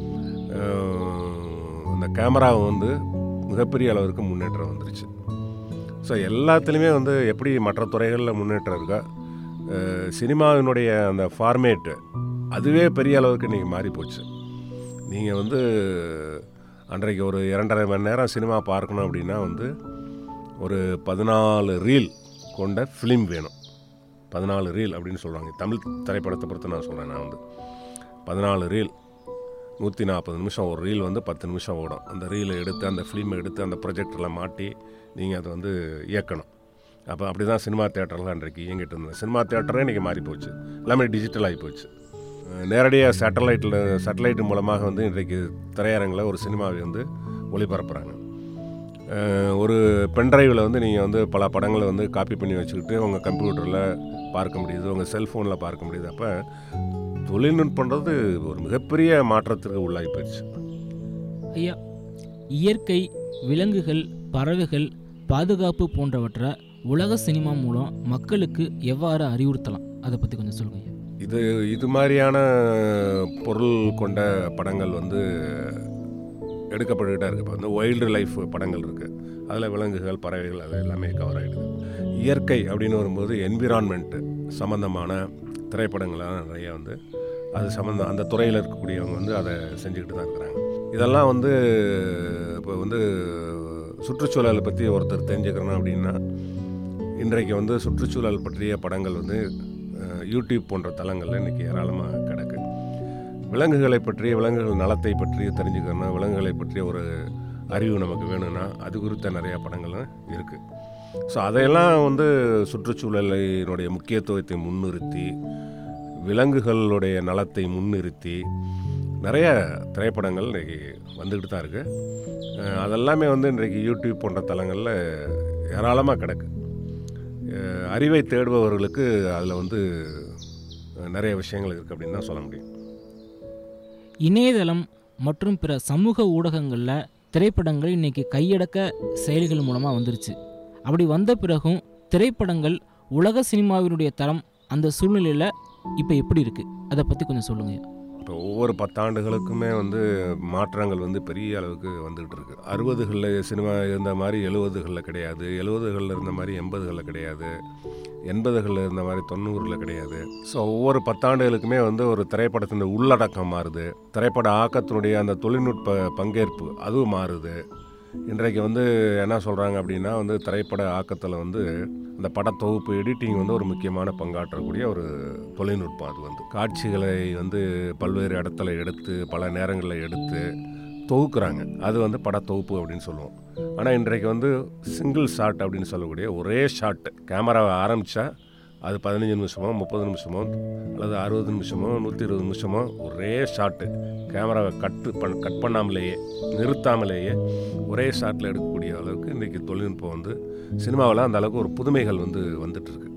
அஹ் இந்த கேமராவை வந்து மிகப்பெரிய அளவிற்கு முன்னேற்றம் வந்துருச்சு ஸோ எல்லாத்துலேயுமே வந்து எப்படி மற்ற துறைகளில் முன்னேற்றம் இருக்கா அஹ் சினிமாவினுடைய அந்த ஃபார்மேட்டு அதுவே பெரிய அளவுக்கு இன்றைக்கி மாறி போச்சு நீங்கள் வந்து அன்றைக்கு ஒரு இரண்டரை மணி நேரம் சினிமா பார்க்கணும் அப்படின்னா வந்து ஒரு பதினாலு ரீல் கொண்ட ஃபிலிம் வேணும் பதினாலு ரீல் அப்படின்னு சொல்கிறாங்க தமிழ் திரைப்படத்தை பொறுத்து நான் சொல்கிறேன் நான் வந்து பதினாலு ரீல் நூற்றி நாற்பது நிமிஷம் ஒரு ரீல் வந்து பத்து நிமிஷம் ஓடும் அந்த ரீலை எடுத்து அந்த ஃபிலிமை எடுத்து அந்த ப்ரொஜெக்டரில் மாட்டி நீங்கள் அதை வந்து இயக்கணும் அப்போ அப்படி தான் சினிமா தேட்டர்லாம் அன்றைக்கு இயங்கிட்டு இருந்தது சினிமா தேட்டரே இன்றைக்கி மாறி போச்சு எல்லாமே டிஜிட்டல் ஆகி போச்சு அஹ் நேரடியாக சேட்டலைட்டில் சேட்டலைட் மூலமாக வந்து இன்றைக்கு திரையரங்கில் ஒரு சினிமாவை வந்து ஒளிபரப்புகிறாங்க அஹ் ஒரு பென்ட்ரைவில் வந்து நீங்கள் வந்து பல படங்களை வந்து காப்பி பண்ணி வச்சுக்கிட்டு உங்கள் கம்ப்யூட்டரில் பார்க்க முடியுது உங்கள் செல்ஃபோனில் பார்க்க முடியுது அப்போ தொழில்நுட்பன்றது ஒரு மிகப்பெரிய மாற்றத்திற்கு உள்ளாகி போயிடுச்சு ஐயா இயற்கை விலங்குகள் பறவைகள் பாதுகாப்பு போன்றவற்றை உலக சினிமா மூலம் மக்களுக்கு எவ்வாறு அறிவுறுத்தலாம் அதை பற்றி கொஞ்சம் சொல்லுங்க ஐயா இது இது மாதிரியான பொருள் கொண்ட படங்கள் வந்து எடுக்கப்பட்டுக்கிட்டே இருக்குது இப்போ வந்து வைல்டு லைஃப் படங்கள் இருக்குது அதில் விலங்குகள் பறவைகள் அது எல்லாமே கவர் ஆகிடுது இயற்கை அப்படின்னு வரும்போது என்விரான்மெண்ட்டு சம்மந்தமான திரைப்படங்கள்லாம் நிறைய வந்து அது சம்மந்தம் அந்த துறையில் இருக்கக்கூடியவங்க வந்து அதை செஞ்சுக்கிட்டு தான் இருக்கிறாங்க இதெல்லாம் வந்து இப்போ வந்து சுற்றுச்சூழலை பற்றி ஒருத்தர் தெரிஞ்சுக்கிறணும் அப்படின்னா இன்றைக்கு வந்து சுற்றுச்சூழல் பற்றிய படங்கள் வந்து அஹ், யூடியூப் போன்ற தளங்களில் இன்றைக்கி ஏராளமாக கிடக்கு விலங்குகளை பற்றிய விலங்குகள் நலத்தை பற்றி தெரிஞ்சுக்கணும் விலங்குகளை பற்றிய ஒரு அறிவு நமக்கு வேணும்னா அது குறித்த நிறையா படங்களும் இருக்குது ஸோ அதையெல்லாம் வந்து சுற்றுச்சூழலினுடைய முக்கியத்துவத்தை முன்னிறுத்தி விலங்குகளுடைய நலத்தை முன்னிறுத்தி நிறைய திரைப்படங்கள் இன்றைக்கி வந்துக்கிட்டு தான் இருக்குது அதெல்லாமே வந்து இன்றைக்கு யூடியூப் போன்ற தளங்களில் ஏராளமாக கிடக்கு அஹ் அறிவை தேடுபவர்களுக்கு அதில் வந்து அஹ், நிறைய விஷயங்கள் இருக்குது அப்படின்னு தான் சொல்ல முடியும் இணையதளம் மற்றும் பிற சமூக ஊடகங்களில் திரைப்படங்கள் இன்னைக்கு கையடக்க செயலிகள் மூலமாக வந்துருச்சு அப்படி வந்த பிறகும் திரைப்படங்கள் உலக சினிமாவினுடைய தரம் அந்த சூழ்நிலையில் இப்போ எப்படி இருக்குது அதை பற்றி கொஞ்சம் சொல்லுங்கள் இப்போ ஒவ்வொரு பத்தாண்டுகளுக்குமே வந்து மாற்றங்கள் வந்து பெரிய அளவுக்கு வந்துகிட்டு இருக்கு அறுபதுகளில் சினிமா இருந்த மாதிரி எழுபதுகளில் கிடையாது எழுபதுகளில் இருந்த மாதிரி எண்பதுகளில் கிடையாது எண்பதுகளில் இருந்த மாதிரி தொண்ணூறில் கிடையாது ஸோ ஒவ்வொரு பத்தாண்டுகளுக்குமே வந்து ஒரு திரைப்படத்தின் உள்ளடக்கம் மாறுது திரைப்பட ஆக்கத்தினுடைய அந்த தொழில்நுட்ப பங்கேற்பு அதுவும் மாறுது இன்றைக்கு வந்து என்ன சொல்கிறாங்க அப்படின்னா வந்து திரைப்பட ஆக்கத்தில் வந்து அந்த படத்தொகுப்பு எடிட்டிங் வந்து ஒரு முக்கியமான பங்காற்றக்கூடிய ஒரு தொழில்நுட்பம் அது வந்து காட்சிகளை வந்து பல்வேறு இடத்துல எடுத்து பல நேரங்களில் எடுத்து தொகுக்குறாங்க அது வந்து படத்தொகுப்பு அப்படின்னு சொல்லுவோம் ஆனால் இன்றைக்கு வந்து சிங்கிள் ஷாட் அப்படின்னு சொல்லக்கூடிய ஒரே ஷாட் கேமராவை ஆரம்பித்தா அது பதினஞ்சு நிமிஷமோ முப்பது நிமிஷமோ அல்லது அறுபது நிமிஷமோ நூற்றி இருபது நிமிஷமோ ஒரே ஷாட்டு கேமராவை கட்டு பண் கட் பண்ணாமலேயே நிறுத்தாமலேயே ஒரே ஷாட்டில் எடுக்கக்கூடிய அளவுக்கு இன்றைக்கி தொழில்நுட்பம் வந்து சினிமாவில் அந்த அளவுக்கு ஒரு புதுமைகள் வந்து வந்துட்டு இருக்கு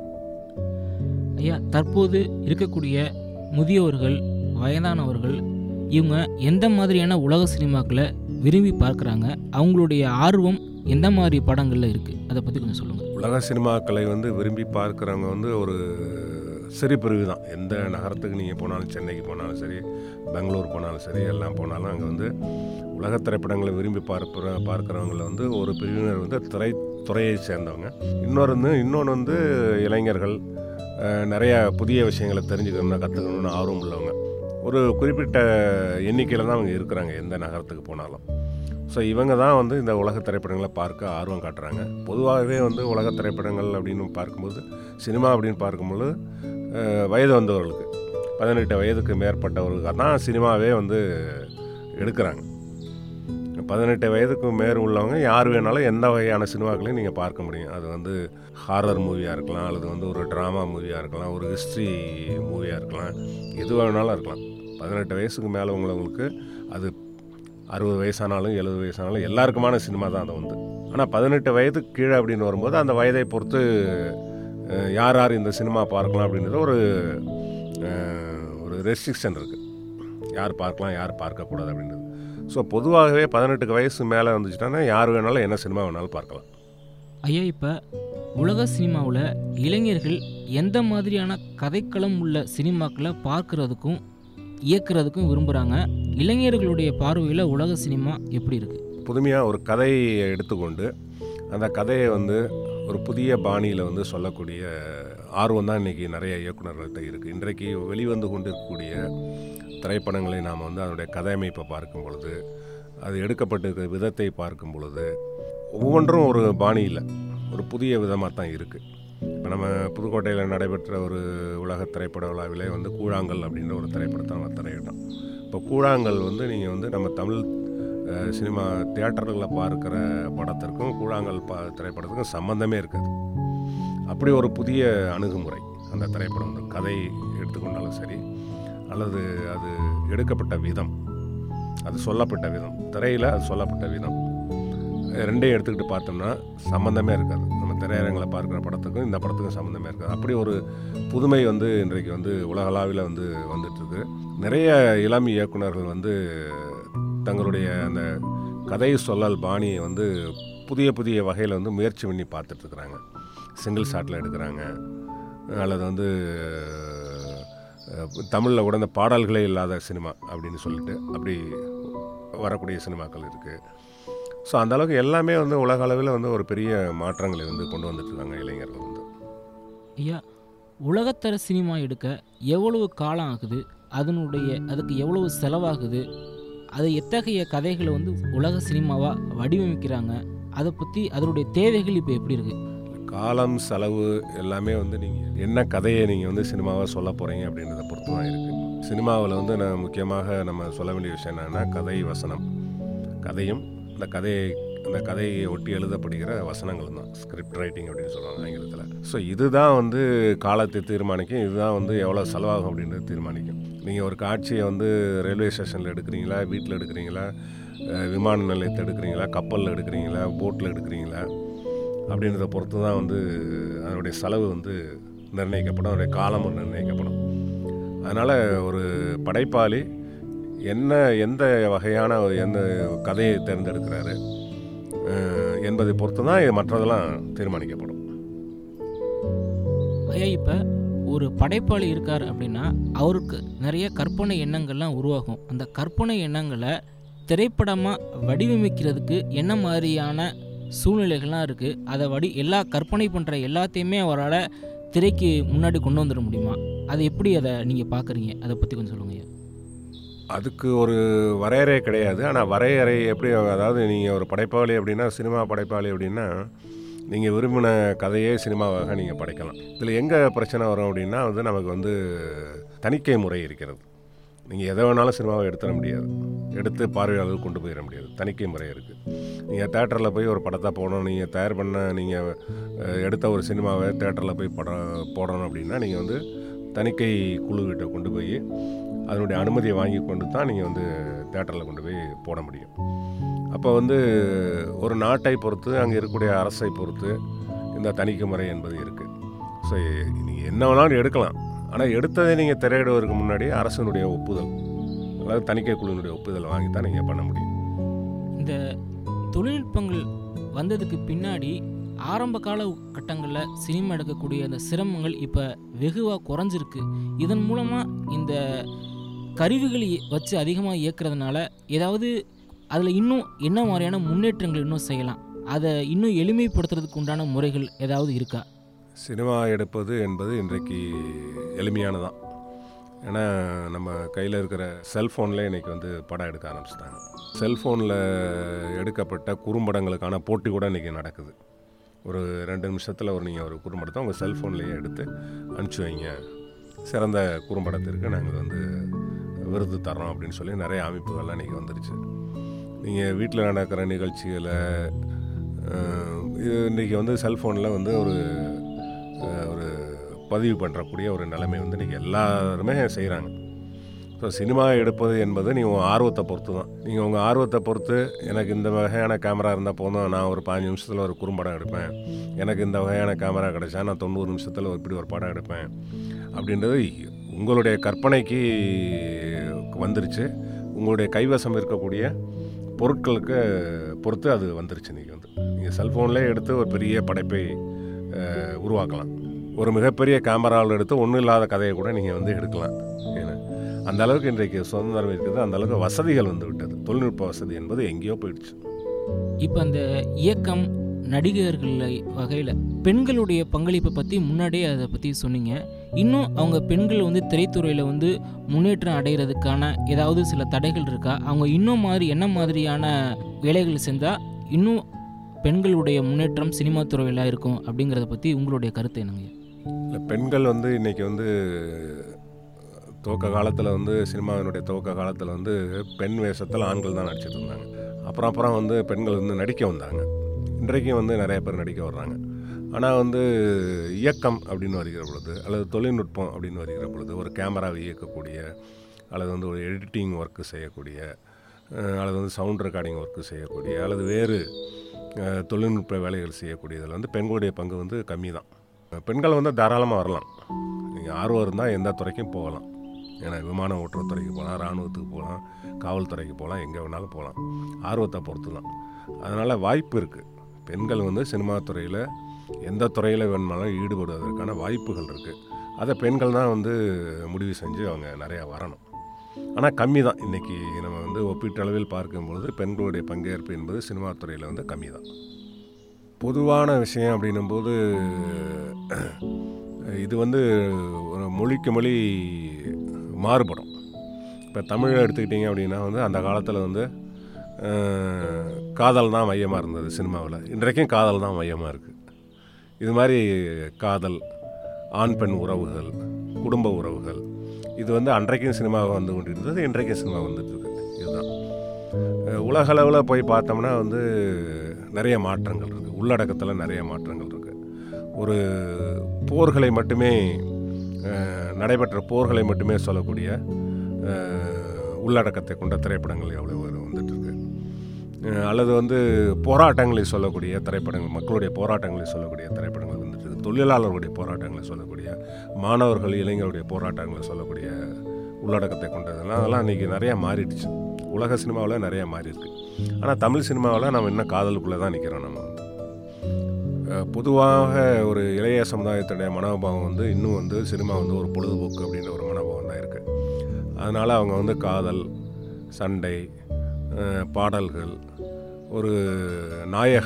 ஐயா தற்போது இருக்கக்கூடிய முதியோர்கள் வயதானவர்கள் இவங்க எந்த மாதிரியான உலக சினிமாக்களை விரும்பி பார்க்குறாங்க அவங்களுடைய ஆர்வம் எந்த மாதிரி படங்களில் இருக்குது அதை பற்றி கொஞ்சம் சொல்லுங்கள் உலக சினிமாக்களை வந்து விரும்பி பார்க்குறவங்க வந்து ஒரு சிறு பிரிவு தான் எந்த நகரத்துக்கு நீங்கள் போனாலும் சென்னைக்கு போனாலும் சரி பெங்களூர் போனாலும் சரி எல்லாம் போனாலும் அங்கே வந்து உலக திரைப்படங்களை விரும்பி பார்க்குற பார்க்குறவங்கள வந்து ஒரு பிரிவினர் வந்து திரைத்துறையை சேர்ந்தவங்க இன்னொரு வந்து இன்னொன்று வந்து இளைஞர்கள் அஹ், நிறைய புதிய விஷயங்களை தெரிஞ்சுக்கணும்னா கற்றுக்கணும்னு ஆர்வம் உள்ளவங்க ஒரு குறிப்பிட்ட எண்ணிக்கையில் தான் அவங்க இருக்கிறாங்க எந்த நகரத்துக்கு போனாலும் ஸோ இவங்க தான் வந்து இந்த உலக திரைப்படங்களை பார்க்க ஆர்வம் காட்டுறாங்க பொதுவாகவே வந்து உலக திரைப்படங்கள் அப்படின்னு பார்க்கும்போது சினிமா அப்படின்னு பார்க்கும்போது அஹ், வயது வந்தவர்களுக்கு பதினெட்டு வயதுக்கு மேற்பட்டவர்களுக்கு தான் சினிமாவே வந்து எடுக்கிறாங்க பதினெட்டு வயதுக்கு மேல் உள்ளவங்க யார் வேணாலும் எந்த வகையான சினிமாக்களையும் நீங்கள் பார்க்க முடியும் அது வந்து ஹாரர் மூவியாக இருக்கலாம் அல்லது வந்து ஒரு ட்ராமா மூவியாக இருக்கலாம் ஒரு ஹிஸ்ட்ரி மூவியாக இருக்கலாம் எது வேணாலும் இருக்கலாம் பதினெட்டு வயசுக்கு மேலே உள்ளவங்களுக்கு அது அறுபது வயசானாலும் எழுபது வயசானாலும் எல்லாருக்குமான சினிமா தான் அது வந்து ஆனால் பதினெட்டு வயதுக்கு கீழே அப்படின்னு வரும்போது அந்த வயதை பொறுத்து அஹ், யார் யார் இந்த சினிமா பார்க்கலாம் அப்படின்றது ஒரு அஹ், ஒரு ரெஸ்ட்ரிக்ஷன் இருக்குது யார் பார்க்கலாம் யார் பார்க்கக்கூடாது அப்படின்றது ஸோ பொதுவாகவே பதினெட்டுக்கு வயசு மேலே வந்துச்சுன்னா யார் வேணாலும் என்ன சினிமா வேணாலும் பார்க்கலாம் ஐயா இப்போ உலக சினிமாவில் இளைஞர்கள் எந்த மாதிரியான கதைக்களம் உள்ள சினிமாக்களை பார்க்குறதுக்கும் இயக்குறதுக்கும் விரும்புகிறாங்க இளைஞர்களுடைய பார்வையில் உலக சினிமா எப்படி இருக்குது புதுமையாக ஒரு கதையை எடுத்துக்கொண்டு அந்த கதையை வந்து ஒரு புதிய பாணியில் வந்து சொல்லக்கூடிய ஆர்வம் தான் இன்றைக்கி நிறைய இயக்குனர்கள்ட்ட இருக்குது இன்றைக்கு வெளிவந்து கொண்டு இருக்கக்கூடிய திரைப்படங்களை நாம் வந்து அதனுடைய கதையமைப்பை பார்க்கும் பொழுது அது எடுக்கப்பட்டிருக்கிற விதத்தை பார்க்கும் பொழுது ஒவ்வொன்றும் ஒரு பாணியில் ஒரு புதிய விதமாக தான் இருக்குது இப்போ நம்ம புதுக்கோட்டையில் நடைபெற்ற ஒரு உலக திரைப்பட விழாவிலே வந்து கூழாங்கல் அப்படின்ற ஒரு திரைப்படத்தை நம்ம திரையிட்டோம் இப்போ கூழாங்கல் வந்து நீங்கள் வந்து நம்ம தமிழ் அஹ், சினிமா தியேட்டர்களில் பார்க்குற படத்திற்கும் கூழாங்கல் பா திரைப்படத்துக்கும் சம்மந்தமே இருக்காது அப்படி ஒரு புதிய அணுகுமுறை அந்த திரைப்படம் வந்து கதை எடுத்துக்கொண்டாலும் சரி அல்லது அது எடுக்கப்பட்ட விதம் அது சொல்லப்பட்ட விதம் திரையில் அது சொல்லப்பட்ட விதம் இது ரெண்டையும் எடுத்துக்கிட்டு பார்த்தோம்னா சம்மந்தமே இருக்காது நம்ம திரையரங்களை பார்க்குற படத்துக்கும் இந்த படத்துக்கும் சம்மந்தமே இருக்காது அப்படி ஒரு புதுமை வந்து இன்றைக்கு வந்து உலகளாவில் வந்து வந்துட்டுருக்கு நிறைய இளம் இயக்குனர்கள் வந்து தங்களுடைய அந்த கதை சொல்லல் பாணியை வந்து புதிய புதிய வகையில் வந்து முயற்சி பண்ணி பார்த்துட்ருக்குறாங்க சிங்கிள் ஷாட்டில் எடுக்கிறாங்க அல்லது வந்து தமிழில் கூட இந்த பாடல்களே இல்லாத சினிமா அப்படின்னு சொல்லிட்டு அப்படி வரக்கூடிய சினிமாக்கள் இருக்குது ஸோ அந்த அளவுக்கு எல்லாமே வந்து உலக அளவில் வந்து ஒரு பெரிய மாற்றங்களை வந்து கொண்டு வந்துட்டுருக்காங்க இளைஞர்கள் வந்து ஐயா உலகத்தர சினிமா எடுக்க எவ்வளவு காலம் ஆகுது அதனுடைய அதுக்கு எவ்வளவு செலவாகுது அது எத்தகைய கதைகளை வந்து உலக சினிமாவாக வடிவமைக்கிறாங்க அதை பற்றி அதனுடைய தேவைகள் இப்போ எப்படி இருக்குது காலம் செலவு எல்லாமே வந்து நீங்கள் என்ன கதையை நீங்கள் வந்து சினிமாவாக சொல்ல போகிறீங்க அப்படின்றத பொறுத்து தான் இருக்குது சினிமாவில் வந்து நான் முக்கியமாக நம்ம சொல்ல வேண்டிய விஷயம் என்னென்னா கதை வசனம் கதையும் இந்த கதையை அந்த கதையை ஒட்டி எழுதப்படுகிற வசனங்கள் தான் ஸ்கிரிப்ட் ரைட்டிங் அப்படின்னு சொல்லுவாங்க ஆங்கிலத்தில் ஸோ இதுதான் வந்து காலத்தை தீர்மானிக்கும் இதுதான் வந்து எவ்வளோ செலவாகும் அப்படின்றது தீர்மானிக்கும் நீங்கள் ஒரு காட்சியை வந்து ரயில்வே ஸ்டேஷனில் எடுக்கிறீங்களா வீட்டில் எடுக்கிறீங்களா அஹ் விமான நிலையத்தை எடுக்கிறீங்களா கப்பலில் எடுக்கிறீங்களா போட்டில் எடுக்கிறீங்களா அப்படின்றத பொறுத்து தான் வந்து அதனுடைய செலவு வந்து நிர்ணயிக்கப்படும் அதனுடைய காலமும் நிர்ணயிக்கப்படும் அதனால் ஒரு படைப்பாளி என்ன எந்த வகையான ஒரு எந்த கதையை தேர்ந்தெடுக்கிறாரு அஹ் என்பதை பொறுத்து தான் இது மற்றதெல்லாம் தீர்மானிக்கப்படும் ஐயா இப்போ ஒரு படைப்பாளி இருக்கார் அப்படின்னா அவருக்கு நிறைய கற்பனை எண்ணங்கள்லாம் உருவாகும் அந்த கற்பனை எண்ணங்களை திரைப்படமாக வடிவமைக்கிறதுக்கு என்ன மாதிரியான சூழ்நிலைகள்லாம் இருக்குது அதை வடி எல்லா கற்பனை பண்ணுற எல்லாத்தையுமே அவரால் திரைக்கு முன்னாடி கொண்டு வந்துட முடியுமா அதை எப்படி அதை நீங்கள் பார்க்குறீங்க அதை பற்றி கொஞ்சம் சொல்லுங்க ஐயா அதுக்கு ஒரு வரையறை கிடையாது ஆனால் வரையறை எப்படி அதாவது நீங்கள் ஒரு படைப்பாளி அப்படின்னா சினிமா படைப்பாளி அப்படின்னா நீங்கள் விரும்பின கதையே சினிமாவாக நீங்கள் படைக்கலாம் இதில் எங்கே பிரச்சனை வரும் அப்படின்னா வந்து நமக்கு வந்து தணிக்கை முறை இருக்கிறது நீங்கள் எதை வேணாலும் சினிமாவை எடுத்துட முடியாது எடுத்து பார்வையாளர்கள் கொண்டு போயிட முடியாது தணிக்கை முறை இருக்குது நீங்கள் தேட்டரில் போய் ஒரு படத்தை போடணும் நீங்கள் தயார் பண்ண நீங்கள் எடுத்த ஒரு சினிமாவை தேட்டரில் போய் படம் போடணும் அப்படின்னா நீங்கள் வந்து தணிக்கை குழுக்கிட்ட கொண்டு போய் அதனுடைய அனுமதியை வாங்கி கொண்டு தான் நீங்கள் வந்து தேட்டரில் கொண்டு போய் போட முடியும் அப்போ வந்து ஒரு நாட்டை பொறுத்து அங்கே இருக்கக்கூடிய அரசை பொறுத்து இந்த தணிக்கை முறை என்பது இருக்குது ஸோ நீங்கள் என்ன வேணாலும் எடுக்கலாம் ஆனால் எடுத்ததை நீங்கள் திரையிடுவதற்கு முன்னாடி அரசனுடைய ஒப்புதல் அதாவது தணிக்கை குழுவினுடைய ஒப்புதல் வாங்கி தான் நீங்கள் பண்ண முடியும் இந்த தொழில்நுட்பங்கள் வந்ததுக்கு பின்னாடி ஆரம்ப கால கட்டங்களில் சினிமா எடுக்கக்கூடிய அந்த சிரமங்கள் இப்போ வெகுவாக குறைஞ்சிருக்கு இதன் மூலமாக இந்த கருவிகளை வச்சு அதிகமாக இயக்குறதுனால ஏதாவது அதில் இன்னும் என்ன மாதிரியான முன்னேற்றங்கள் இன்னும் செய்யலாம் அதை இன்னும் எளிமைப்படுத்துறதுக்கு உண்டான முறைகள் ஏதாவது இருக்கா சினிமா எடுப்பது என்பது இன்றைக்கு எளிமையானதான் ஏன்னா நம்ம கையில் இருக்கிற செல்ஃபோனில் இன்றைக்கி வந்து படம் எடுக்க ஆரம்பிச்சிட்டாங்க செல்ஃபோனில் எடுக்கப்பட்ட குறும்படங்களுக்கான போட்டி கூட இன்றைக்கி நடக்குது ஒரு ரெண்டு நிமிஷத்தில் ஒரு நீங்கள் ஒரு குறும்படத்தை உங்கள் செல்ஃபோன்லேயே எடுத்து அனுப்பிச்சி வைங்க சிறந்த குறும்படத்திற்கு நாங்கள் வந்து விருது தரோம் அப்படின்னு சொல்லி நிறைய அமைப்புகள்லாம் இன்றைக்கி வந்துருச்சு நீங்கள் வீட்டில் நடக்கிற நிகழ்ச்சிகளை அஹ், இது இன்றைக்கி வந்து செல்ஃபோனில் வந்து ஒரு அஹ், ஒரு பதிவு பண்ணுறக்கூடிய ஒரு நிலைமை வந்து இன்றைக்கி எல்லாருமே செய்கிறாங்க ஸோ சினிமா எடுப்பது என்பது நீங்கள் உங்கள் ஆர்வத்தை பொறுத்து தான் நீங்கள் உங்கள் ஆர்வத்தை பொறுத்து எனக்கு இந்த வகையான கேமரா இருந்தால் போதும் நான் ஒரு பாஞ்சு நிமிஷத்தில் ஒரு குறும்படம் எடுப்பேன் எனக்கு இந்த வகையான கேமரா கிடைச்சா நான் தொண்ணூறு நிமிஷத்தில் இப்படி ஒரு படம் எடுப்பேன் அப்படின்றது உங்களுடைய கற்பனைக்கு வந்துருச்சு உங்களுடைய கைவசம் இருக்கக்கூடிய பொருட்களுக்கு பொறுத்து அது வந்துருச்சு நீங்கள் வந்து நீங்கள் செல்ஃபோன்லேயே எடுத்து ஒரு பெரிய படைப்பை அஹ், உருவாக்கலாம் ஒரு மிகப்பெரிய கேமராவில் எடுத்து ஒன்றும் இல்லாத கதையை கூட நீங்கள் வந்து எடுக்கலாம் ஏன்னா அந்த அளவுக்கு இன்றைக்கு சுதந்திரம் இருக்குது அந்த அளவுக்கு வசதிகள் வந்து விட்டது தொழில்நுட்ப வசதி என்பது எங்கேயோ போயிடுச்சு இப்போ அந்த இயக்கம் நடிகர்கள் வகையில் பெண்களுடைய பங்களிப்பை பற்றி முன்னாடியே அதை பற்றி சொன்னீங்க இன்னும் அவங்க பெண்கள் வந்து திரைத்துறையில் வந்து முன்னேற்றம் அடைகிறதுக்கான ஏதாவது சில தடைகள் இருக்கா அவங்க இன்னும் மாதிரி என்ன மாதிரியான வேலைகள் செஞ்சால் இன்னும் பெண்களுடைய முன்னேற்றம் சினிமா துறையில் இருக்கும் அப்படிங்கிறத பற்றி உங்களுடைய கருத்து என்னங்க இல்லை பெண்கள் வந்து இன்றைக்கி வந்து துவக்க காலத்தில் வந்து சினிமாவினுடைய துவக்க காலத்தில் வந்து பெண் வேஷத்தில் ஆண்கள் தான் நடிச்சிட்டு இருந்தாங்க அப்புறம் அப்புறம் வந்து பெண்கள் வந்து நடிக்க வந்தாங்க இன்றைக்கும் வந்து நிறைய பேர் நடிக்க வர்றாங்க ஆனால் வந்து இயக்கம் அப்படின்னு வருகிற பொழுது அல்லது தொழில்நுட்பம் அப்படின்னு வருகிற பொழுது ஒரு கேமராவை இயக்கக்கூடிய அல்லது வந்து ஒரு எடிட்டிங் ஒர்க்கு செய்யக்கூடிய அஹ், அல்லது வந்து சவுண்ட் ரெக்கார்டிங் ஒர்க்கு செய்யக்கூடிய அல்லது வேறு அஹ், தொழில்நுட்ப வேலைகள் செய்யக்கூடியதில் வந்து பெண்களுடைய பங்கு வந்து கம்மி தான் பெண்கள் வந்து தாராளமாக வரலாம் நீங்கள் ஆர்வம் இருந்தால் எந்த துறைக்கும் போகலாம் ஏன்னா விமான ஓட்டுற துறைக்கு போகலாம் இராணுவத்துக்கு போகலாம் காவல்துறைக்கு போகலாம் எங்கே வேணாலும் போகலாம் ஆர்வத்தை பொறுத்து தான் அதனால் வாய்ப்பு இருக்குது பெண்கள் வந்து சினிமா துறையில் எந்த துறையில் வேணுமானாலும் ஈடுபடுவதற்கான வாய்ப்புகள் இருக்குது அதை பெண்கள் தான் வந்து முடிவு செஞ்சு அவங்க நிறையா வரணும் ஆனால் கம்மி தான் இன்றைக்கி நம்ம வந்து ஒப்பீட்டளவில் பார்க்கும்பொழுது பெண்களுடைய பங்கேற்பு என்பது சினிமா துறையில் வந்து கம்மி தான் பொதுவான விஷயம் அப்படின்னும்போது இது வந்து ஒரு மொழிக்கு மொழி மாறுபடும் இப்போ தமிழை எடுத்துக்கிட்டிங்க அப்படின்னா வந்து அந்த காலத்தில் வந்து அஹ், காதல் தான் மையமாக இருந்தது சினிமாவில் இன்றைக்கும் காதல் தான் மையமாக இருக்குது இது மாதிரி காதல் ஆண் பெண் உறவுகள் குடும்ப உறவுகள் இது வந்து அன்றைக்கும் சினிமாவை வந்து கொண்டிருந்தது இன்றைக்கும் சினிமா வந்துட்டு இருக்கு இதுதான் அஹ், உலக அளவில் போய் பார்த்தோம்னா வந்து நிறைய மாற்றங்கள் இருக்குது உள்ளடக்கத்தில் நிறைய மாற்றங்கள் இருக்குது ஒரு போர்களை மட்டுமே அஹ், நடைபெற்ற போர்களை மட்டுமே சொல்லக்கூடிய அஹ், உள்ளடக்கத்தை கொண்ட திரைப்படங்கள் எவ்வளோ வந்துட்டு இருக்கு அஹ், அல்லது வந்து போராட்டங்களை சொல்லக்கூடிய திரைப்படங்கள் மக்களுடைய போராட்டங்களை சொல்லக்கூடிய திரைப்படங்கள் வந்துட்டு இருக்கு தொழிலாளர்களுடைய போராட்டங்களை சொல்லக்கூடிய மாணவர்கள் இளைஞருடைய போராட்டங்களை சொல்லக்கூடிய உள்ளடக்கத்தை கொண்டதெல்லாம் அதெல்லாம் இன்றைக்கி நிறையா மாறிடுச்சு உலக சினிமாவில் நிறையா மாறி இருக்கு ஆனால் தமிழ் சினிமாவில் நம்ம இன்னும் காதலுக்குள்ளே தான் நிற்கிறோம் நம்ம வந்து அஹ், பொதுவாக ஒரு இளைய சமுதாயத்துடைய மனோபாவம் வந்து இன்னும் வந்து சினிமா வந்து ஒரு பொழுதுபோக்கு அப்படின்ற ஒரு மனோபாவம் தான் இருக்குது அதனால் அவங்க வந்து காதல் சண்டை அஹ், பாடல்கள் ஒரு நாயக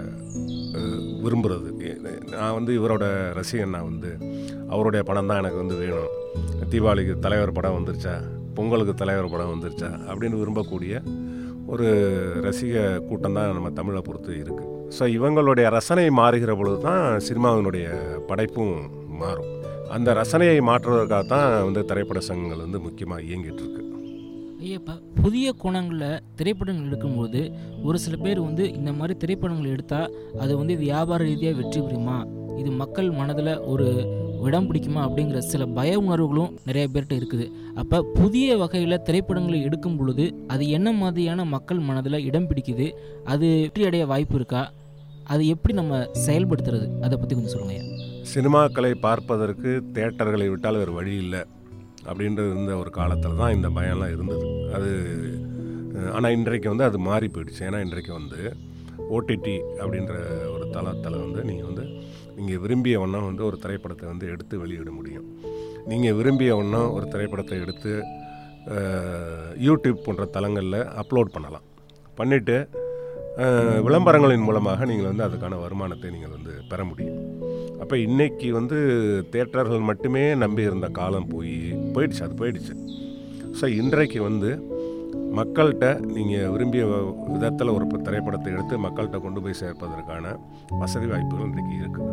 அஹ், விரும்புறது எ- நான் வந்து இவரோட ரசிகன் நான் வந்து அவருடைய படம் தான் எனக்கு வந்து வேணும் தீபாவளிக்கு தலைவர் படம் வந்துருச்சா பொங்கலுக்கு தலைவர் படம் வந்துருச்சா அப்படின்னு விரும்பக்கூடிய ஒரு ரசிக கூட்டம் தான் நம்ம தமிழை பொறுத்து இருக்குது ஸோ இவங்களுடைய ரசனை மாறுகிற பொழுது தான் சினிமாவினுடைய படைப்பும் மாறும் அந்த ரசனையை மாற்றுவதற்காக தான் வந்து திரைப்பட சங்கங்கள் வந்து முக்கியமாக இயங்கிட்டு இருக்கு ஐயா இப்போ புதிய கோணங்களில் திரைப்படங்கள் எடுக்கும்போது ஒரு சில பேர் வந்து இந்த மாதிரி திரைப்படங்கள் எடுத்தால் அது வந்து வியாபார ரீதியாக வெற்றி பெறுமா இது மக்கள் மனதில் ஒரு இடம் பிடிக்குமா அப்படிங்கிற சில பய உணர்வுகளும் நிறைய பேர்கிட்ட இருக்குது அப்போ புதிய வகையில் திரைப்படங்களை எடுக்கும் பொழுது அது என்ன மாதிரியான மக்கள் மனதில் இடம் பிடிக்குது அது வெற்றி அடைய வாய்ப்பு இருக்கா அது எப்படி நம்ம செயல்படுத்துறது அதை பற்றி கொஞ்சம் சொல்லுங்க ஐயா சினிமாக்களை பார்ப்பதற்கு தேட்டர்களை விட்டால் வேறு வழி இல்லை அப்படின்றது இருந்த ஒரு காலத்தில் தான் இந்த பயம்லாம் இருந்தது அது ஆனால் இன்றைக்கு வந்து அது மாறி போயிடுச்சு ஏன்னா இன்றைக்கு வந்து ஓடிடி அப்படின்ற ஒரு தளத்தில் வந்து நீங்கள் வந்து நீங்கள் விரும்பிய வண்ணம் வந்து ஒரு திரைப்படத்தை வந்து எடுத்து வெளியிட முடியும் நீங்கள் விரும்பிய வண்ணம் ஒரு திரைப்படத்தை எடுத்து அஹ், யூடியூப் போன்ற தளங்களில் அப்லோட் பண்ணலாம் பண்ணிவிட்டு விளம்பரங்களின் மூலமாக நீங்கள் வந்து அதுக்கான வருமானத்தை நீங்கள் வந்து பெற முடியும் அப்போ இன்னைக்கு வந்து தேட்டர்கள் மட்டுமே நம்பி இருந்த காலம் போய் போயிடுச்சு அது போயிடுச்சு ஸோ இன்றைக்கு வந்து மக்கள்கிட்ட நீங்கள் விரும்பிய விதத்தில் ஒரு ப- திரைப்படத்தை எடுத்து மக்கள்கிட்ட கொண்டு போய் சேர்ப்பதற்கான வசதி வாய்ப்புகள் இன்றைக்கு இருக்குது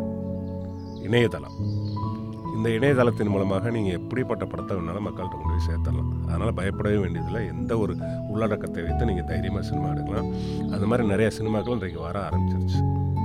இணையதளம் இந்த இணையதளத்தின் மூலமாக நீங்கள் எப்படிப்பட்ட படத்தை வேணாலும் மக்கள்கிட்ட கொண்டு போய் சேர்த்தலாம் அதனால் பயப்படவே வேண்டியதில்லை எந்த ஒரு உள்ளடக்கத்தை வைத்து நீங்கள் தைரியமாக சினிமா எடுக்கலாம் அது மாதிரி நிறைய சினிமாக்கள் இன்றைக்கு வர ஆரம்பிச்சிருச்சு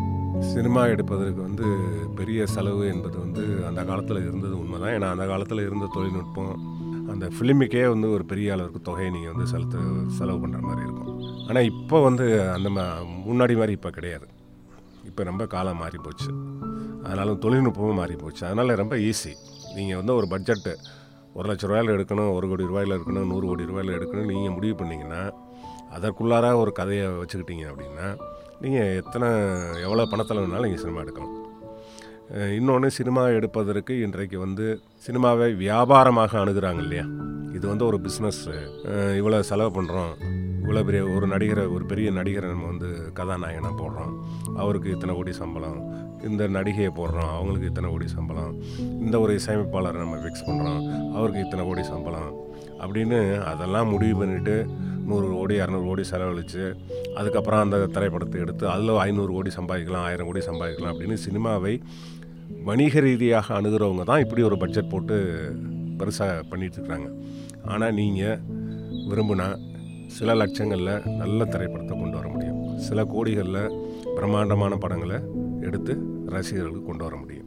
சினிமா எடுப்பதற்கு வந்து பெரிய செலவு என்பது வந்து அந்த காலத்தில் இருந்தது உண்மைதான் ஏன்னா அந்த காலத்தில் இருந்த தொழில்நுட்பம் அந்த ஃபிலிமுக்கே வந்து ஒரு பெரிய அளவுக்கு தொகையை நீங்கள் வந்து செலுத்து செலவு பண்ணுற மாதிரி இருக்கும் ஆனால் இப்போ வந்து அந்த மா முன்னாடி மாதிரி இப்போ கிடையாது இப்போ ரொம்ப காலம் மாறி போச்சு அதனால தொழில்நுட்பமும் மாறி போச்சு அதனால் ரொம்ப ஈஸி நீங்கள் வந்து ஒரு பட்ஜெட்டு ஒரு லட்ச ரூபாயில் எடுக்கணும் ஒரு கோடி ரூபாயில் எடுக்கணும் நூறு கோடி ரூபாயில் எடுக்கணும் நீங்கள் முடிவு பண்ணிங்கன்னா அதற்குள்ளார ஒரு கதையை வச்சுக்கிட்டீங்க அப்படின்னா நீங்கள் எத்தனை எவ்வளோ பணத்தில் வேணாலும் நீங்கள் சினிமா எடுக்கலாம் இன்னொன்று சினிமா எடுப்பதற்கு இன்றைக்கு வந்து சினிமாவை வியாபாரமாக அணுகுறாங்க இல்லையா இது வந்து ஒரு பிஸ்னஸ் இவ்வளோ செலவு பண்ணுறோம் இவ்வளோ பெரிய ஒரு நடிகரை ஒரு பெரிய நடிகரை நம்ம வந்து கதாநாயகனாக போடுறோம் அவருக்கு இத்தனை கோடி சம்பளம் இந்த நடிகையை போடுறோம் அவங்களுக்கு இத்தனை கோடி சம்பளம் இந்த ஒரு இசையமைப்பாளரை நம்ம ஃபிக்ஸ் பண்ணுறோம் அவருக்கு இத்தனை கோடி சம்பளம் அப்படின்னு அதெல்லாம் முடிவு பண்ணிவிட்டு நூறு கோடி இரநூறு கோடி செலவழித்து அதுக்கப்புறம் அந்த திரைப்படத்தை எடுத்து அதில் ஐநூறு கோடி சம்பாதிக்கலாம் ஆயிரம் கோடி சம்பாதிக்கலாம் அப்படின்னு சினிமாவை வணிக ரீதியாக அணுகிறவங்க தான் இப்படி ஒரு பட்ஜெட் போட்டு பெருசாக பண்ணிகிட்ருக்குறாங்க ஆனால் நீங்கள் விரும்பினா சில லட்சங்களில் நல்ல திரைப்படத்தை கொண்டு வர முடியும் சில கோடிகளில் பிரம்மாண்டமான படங்களை எடுத்து ரசிகர்களுக்கு கொண்டு வர முடியும்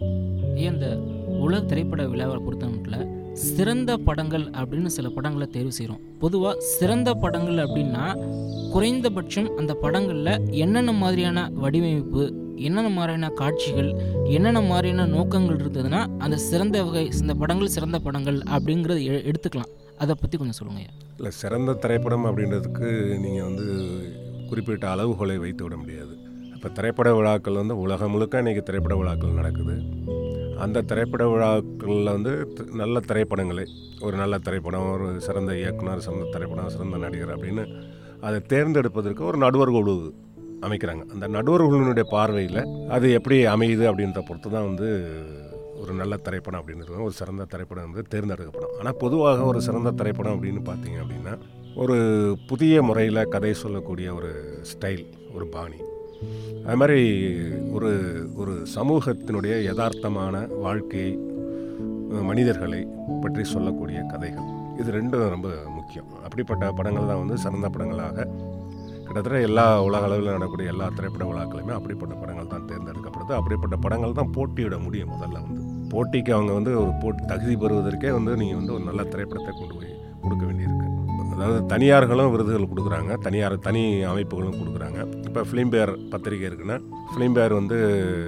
ஏன் இந்த உலக திரைப்பட விழாவை பொறுத்தமட்டில் சிறந்த படங்கள் அப்படின்னு சில படங்களை தேர்வு செய்கிறோம் பொதுவாக சிறந்த படங்கள் அப்படின்னா குறைந்தபட்சம் அந்த படங்களில் என்னென்ன மாதிரியான வடிவமைப்பு என்னென்ன மாதிரியான காட்சிகள் என்னென்ன மாதிரியான நோக்கங்கள் இருந்ததுன்னா அந்த சிறந்த வகை இந்த படங்கள் சிறந்த படங்கள் அப்படிங்கிறத எ- எடுத்துக்கலாம் அதை பற்றி கொஞ்சம் சொல்லுங்கள் இல்லை சிறந்த திரைப்படம் அப்படின்றதுக்கு நீங்கள் வந்து குறிப்பிட்ட அளவுகோலை வைத்து விட முடியாது இப்போ திரைப்பட விழாக்கள் வந்து உலகம் முழுக்க இன்றைக்கி திரைப்பட விழாக்கள் நடக்குது அந்த திரைப்பட விழாக்களில் வந்து த- நல்ல திரைப்படங்களை ஒரு நல்ல திரைப்படம் ஒரு சிறந்த இயக்குனர் சிறந்த திரைப்படம் சிறந்த நடிகர் அப்படின்னு அதை தேர்ந்தெடுப்பதற்கு ஒரு நடுவர் குழு அமைக்கிறாங்க அந்த நடுவர் குழுவினுடைய பார்வையில் அது எப்படி அமையுது அப்படின்ற பொறுத்து தான் வந்து ஒரு நல்ல திரைப்படம் அப்படின்னு இருக்கும் ஒரு சிறந்த திரைப்படம் வந்து தேர்ந்தெடுக்கப்படும் ஆனால் பொதுவாக ஒரு சிறந்த திரைப்படம் அப்படின்னு பார்த்தீங்க அப்படின்னா ஒரு புதிய முறையில் கதை சொல்லக்கூடிய ஒரு ஸ்டைல் ஒரு பாணி அது மாதிரி ஒரு ஒரு சமூகத்தினுடைய யதார்த்தமான வாழ்க்கையை அஹ், மனிதர்களை பற்றி சொல்லக்கூடிய கதைகள் இது ரெண்டும் ரொம்ப முக்கியம் அப்படிப்பட்ட படங்கள் தான் வந்து சிறந்த படங்களாக கிட்டத்தட்ட எல்லா உலக அளவில் நடக்கக்கூடிய எல்லா திரைப்பட விழாக்களுமே அப்படிப்பட்ட படங்கள் தான் தேர்ந்தெடுக்கப்படுது அப்படிப்பட்ட படங்கள் தான் போட்டியிட முடியும் முதல்ல வந்து போட்டிக்கு அவங்க வந்து ஒரு போட்டி தகுதி பெறுவதற்கே வந்து நீங்கள் வந்து ஒரு நல்ல திரைப்படத்தை கொண்டு போய் கொடுக்க வேண்டியிருக்கு அதாவது தனியார்களும் விருதுகள் கொடுக்குறாங்க தனியார் தனி அமைப்புகளும் கொடுக்குறாங்க இப்போ ஃபிலிம்பேர் பத்திரிகை இருக்குன்னா ஃபிலிம்பேர் வந்து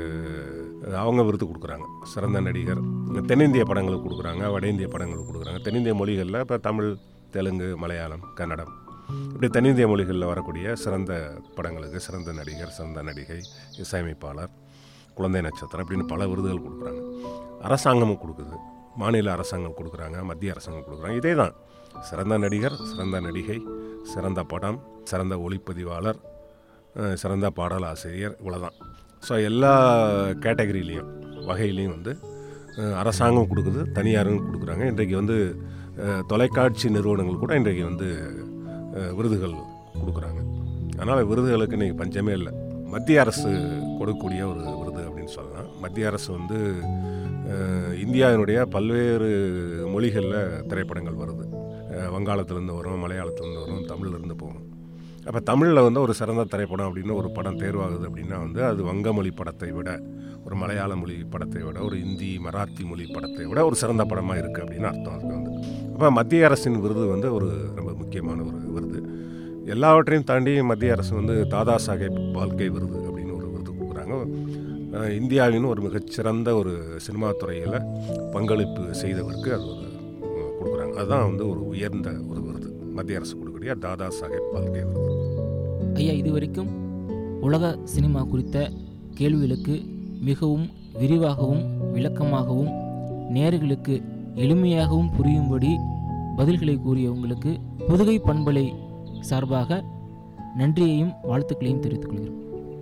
அவங்க விருது கொடுக்குறாங்க சிறந்த நடிகர் தென்னிந்திய படங்களுக்கு கொடுக்குறாங்க வட இந்திய படங்களுக்கு கொடுக்குறாங்க தென்னிந்திய மொழிகளில் இப்போ தமிழ் தெலுங்கு மலையாளம் கன்னடம் இப்படி தென்னிந்திய மொழிகளில் வரக்கூடிய சிறந்த படங்களுக்கு சிறந்த நடிகர் சிறந்த நடிகை இசையமைப்பாளர் குழந்தை நட்சத்திரம் அப்படின்னு பல விருதுகள் கொடுக்குறாங்க அரசாங்கமும் கொடுக்குது மாநில அரசாங்கம் கொடுக்குறாங்க மத்திய அரசாங்கம் கொடுக்குறாங்க இதே தான் சிறந்த நடிகர் சிறந்த நடிகை சிறந்த படம் சிறந்த ஒளிப்பதிவாளர் அஹ், சிறந்த பாடலாசிரியர் இவ்வளோதான் ஸோ எல்லா கேட்டகரியிலையும் வகையிலையும் வந்து அஹ், அரசாங்கம் கொடுக்குது தனியாரும் கொடுக்குறாங்க இன்றைக்கு வந்து அஹ், தொலைக்காட்சி நிறுவனங்கள் கூட இன்றைக்கு வந்து அஹ், விருதுகள் கொடுக்குறாங்க அதனால் விருதுகளுக்கு இன்றைக்கி பஞ்சமே இல்லை மத்திய அரசு கொடுக்கக்கூடிய ஒரு விருது அப்படின்னு சொல்லலாம் மத்திய அரசு வந்து அஹ், இந்தியாவினுடைய பல்வேறு மொழிகளில் திரைப்படங்கள் வருது அஹ், வங்காளத்துலேருந்து வரும் மலையாளத்துலேருந்து வரும் தமிழ்லேருந்து போகும் அப்போ தமிழில் வந்து ஒரு சிறந்த திரைப்படம் அப்படின்னு ஒரு படம் தேர்வாகுது அப்படின்னா வந்து அது வங்க மொழி படத்தை விட ஒரு மலையாள மொழி படத்தை விட ஒரு இந்தி மராத்தி மொழி படத்தை விட ஒரு சிறந்த படமாக இருக்குது அப்படின்னு அர்த்தம் அதுக்கு வந்து அப்போ மத்திய அரசின் விருது வந்து ஒரு ரொம்ப முக்கியமான ஒரு விருது எல்லாவற்றையும் தாண்டி மத்திய அரசு வந்து தாதா சாஹேப் பால்கே விருது அப்படின்னு ஒரு விருது கொடுக்குறாங்க அஹ் இந்தியாவின் ஒரு மிகச்சிறந்த ஒரு சினிமா துறையில் பங்களிப்பு செய்தவருக்கு அது ஒரு அஹ், கொடுக்குறாங்க அதுதான் வந்து ஒரு உயர்ந்த ஒரு விருது மத்திய அரசு கொடுக்கக்கூடிய தாதா சாஹேப் பால்கே விருது ஐயா இதுவரைக்கும் உலக சினிமா குறித்த கேள்விகளுக்கு மிகவும் விரிவாகவும் விளக்கமாகவும் நேர்களுக்கு எளிமையாகவும் புரியும்படி பதில்களை கூறிய உங்களுக்கு புதுகை பண்பலை சார்பாக நன்றியையும் வாழ்த்துக்களையும் தெரிவித்துக் கொள்கிறோம்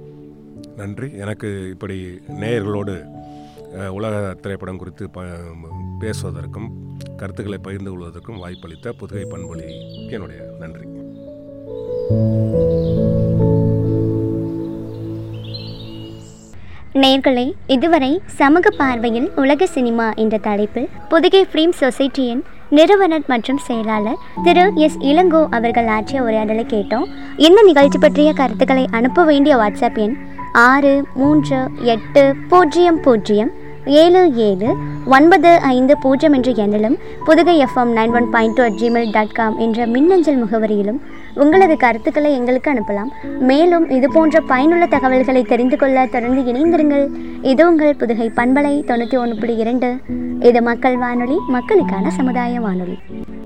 நன்றி எனக்கு இப்படி நேயர்களோடு அஹ், உலக திரைப்படம் குறித்து ப பேசுவதற்கும் கருத்துக்களை பகிர்ந்து கொள்வதற்கும் வாய்ப்பளித்த புதுகை பண்பொழிக்கு என்னுடைய நன்றி நேயர்களே இதுவரை சமூக பார்வையில் உலக சினிமா என்ற தலைப்பில் புதுகை ஃபிலிம் சொசைட்டியின் நிறுவனர் மற்றும் செயலாளர் திரு எஸ் இளங்கோ அவர்கள் ஆற்றிய உரையாடலை கேட்டோம் இந்த நிகழ்ச்சி பற்றிய கருத்துக்களை அனுப்ப வேண்டிய வாட்ஸ்அப் எண் ஆறு மூன்று எட்டு பூஜ்ஜியம் பூஜ்ஜியம் ஏழு ஏழு ஒன்பது ஐந்து பூஜ்ஜியம் என்ற எண்ணிலும் Pudukai FM nine one point two at Gmail dot com என்ற மின்னஞ்சல் முகவரியிலும் உங்களது கருத்துக்களை எங்களுக்கு அனுப்பலாம் மேலும் இது போன்ற பயனுள்ள தகவல்களை தெரிந்து கொள்ள தொடர்ந்து இணைந்திருங்கள் இது உங்கள் புதுகை பண்பலை தொண்ணூற்றி ஒன்று புள்ளி இரண்டு இது மக்கள் வானொலி மக்களுக்கான சமுதாய வானொலி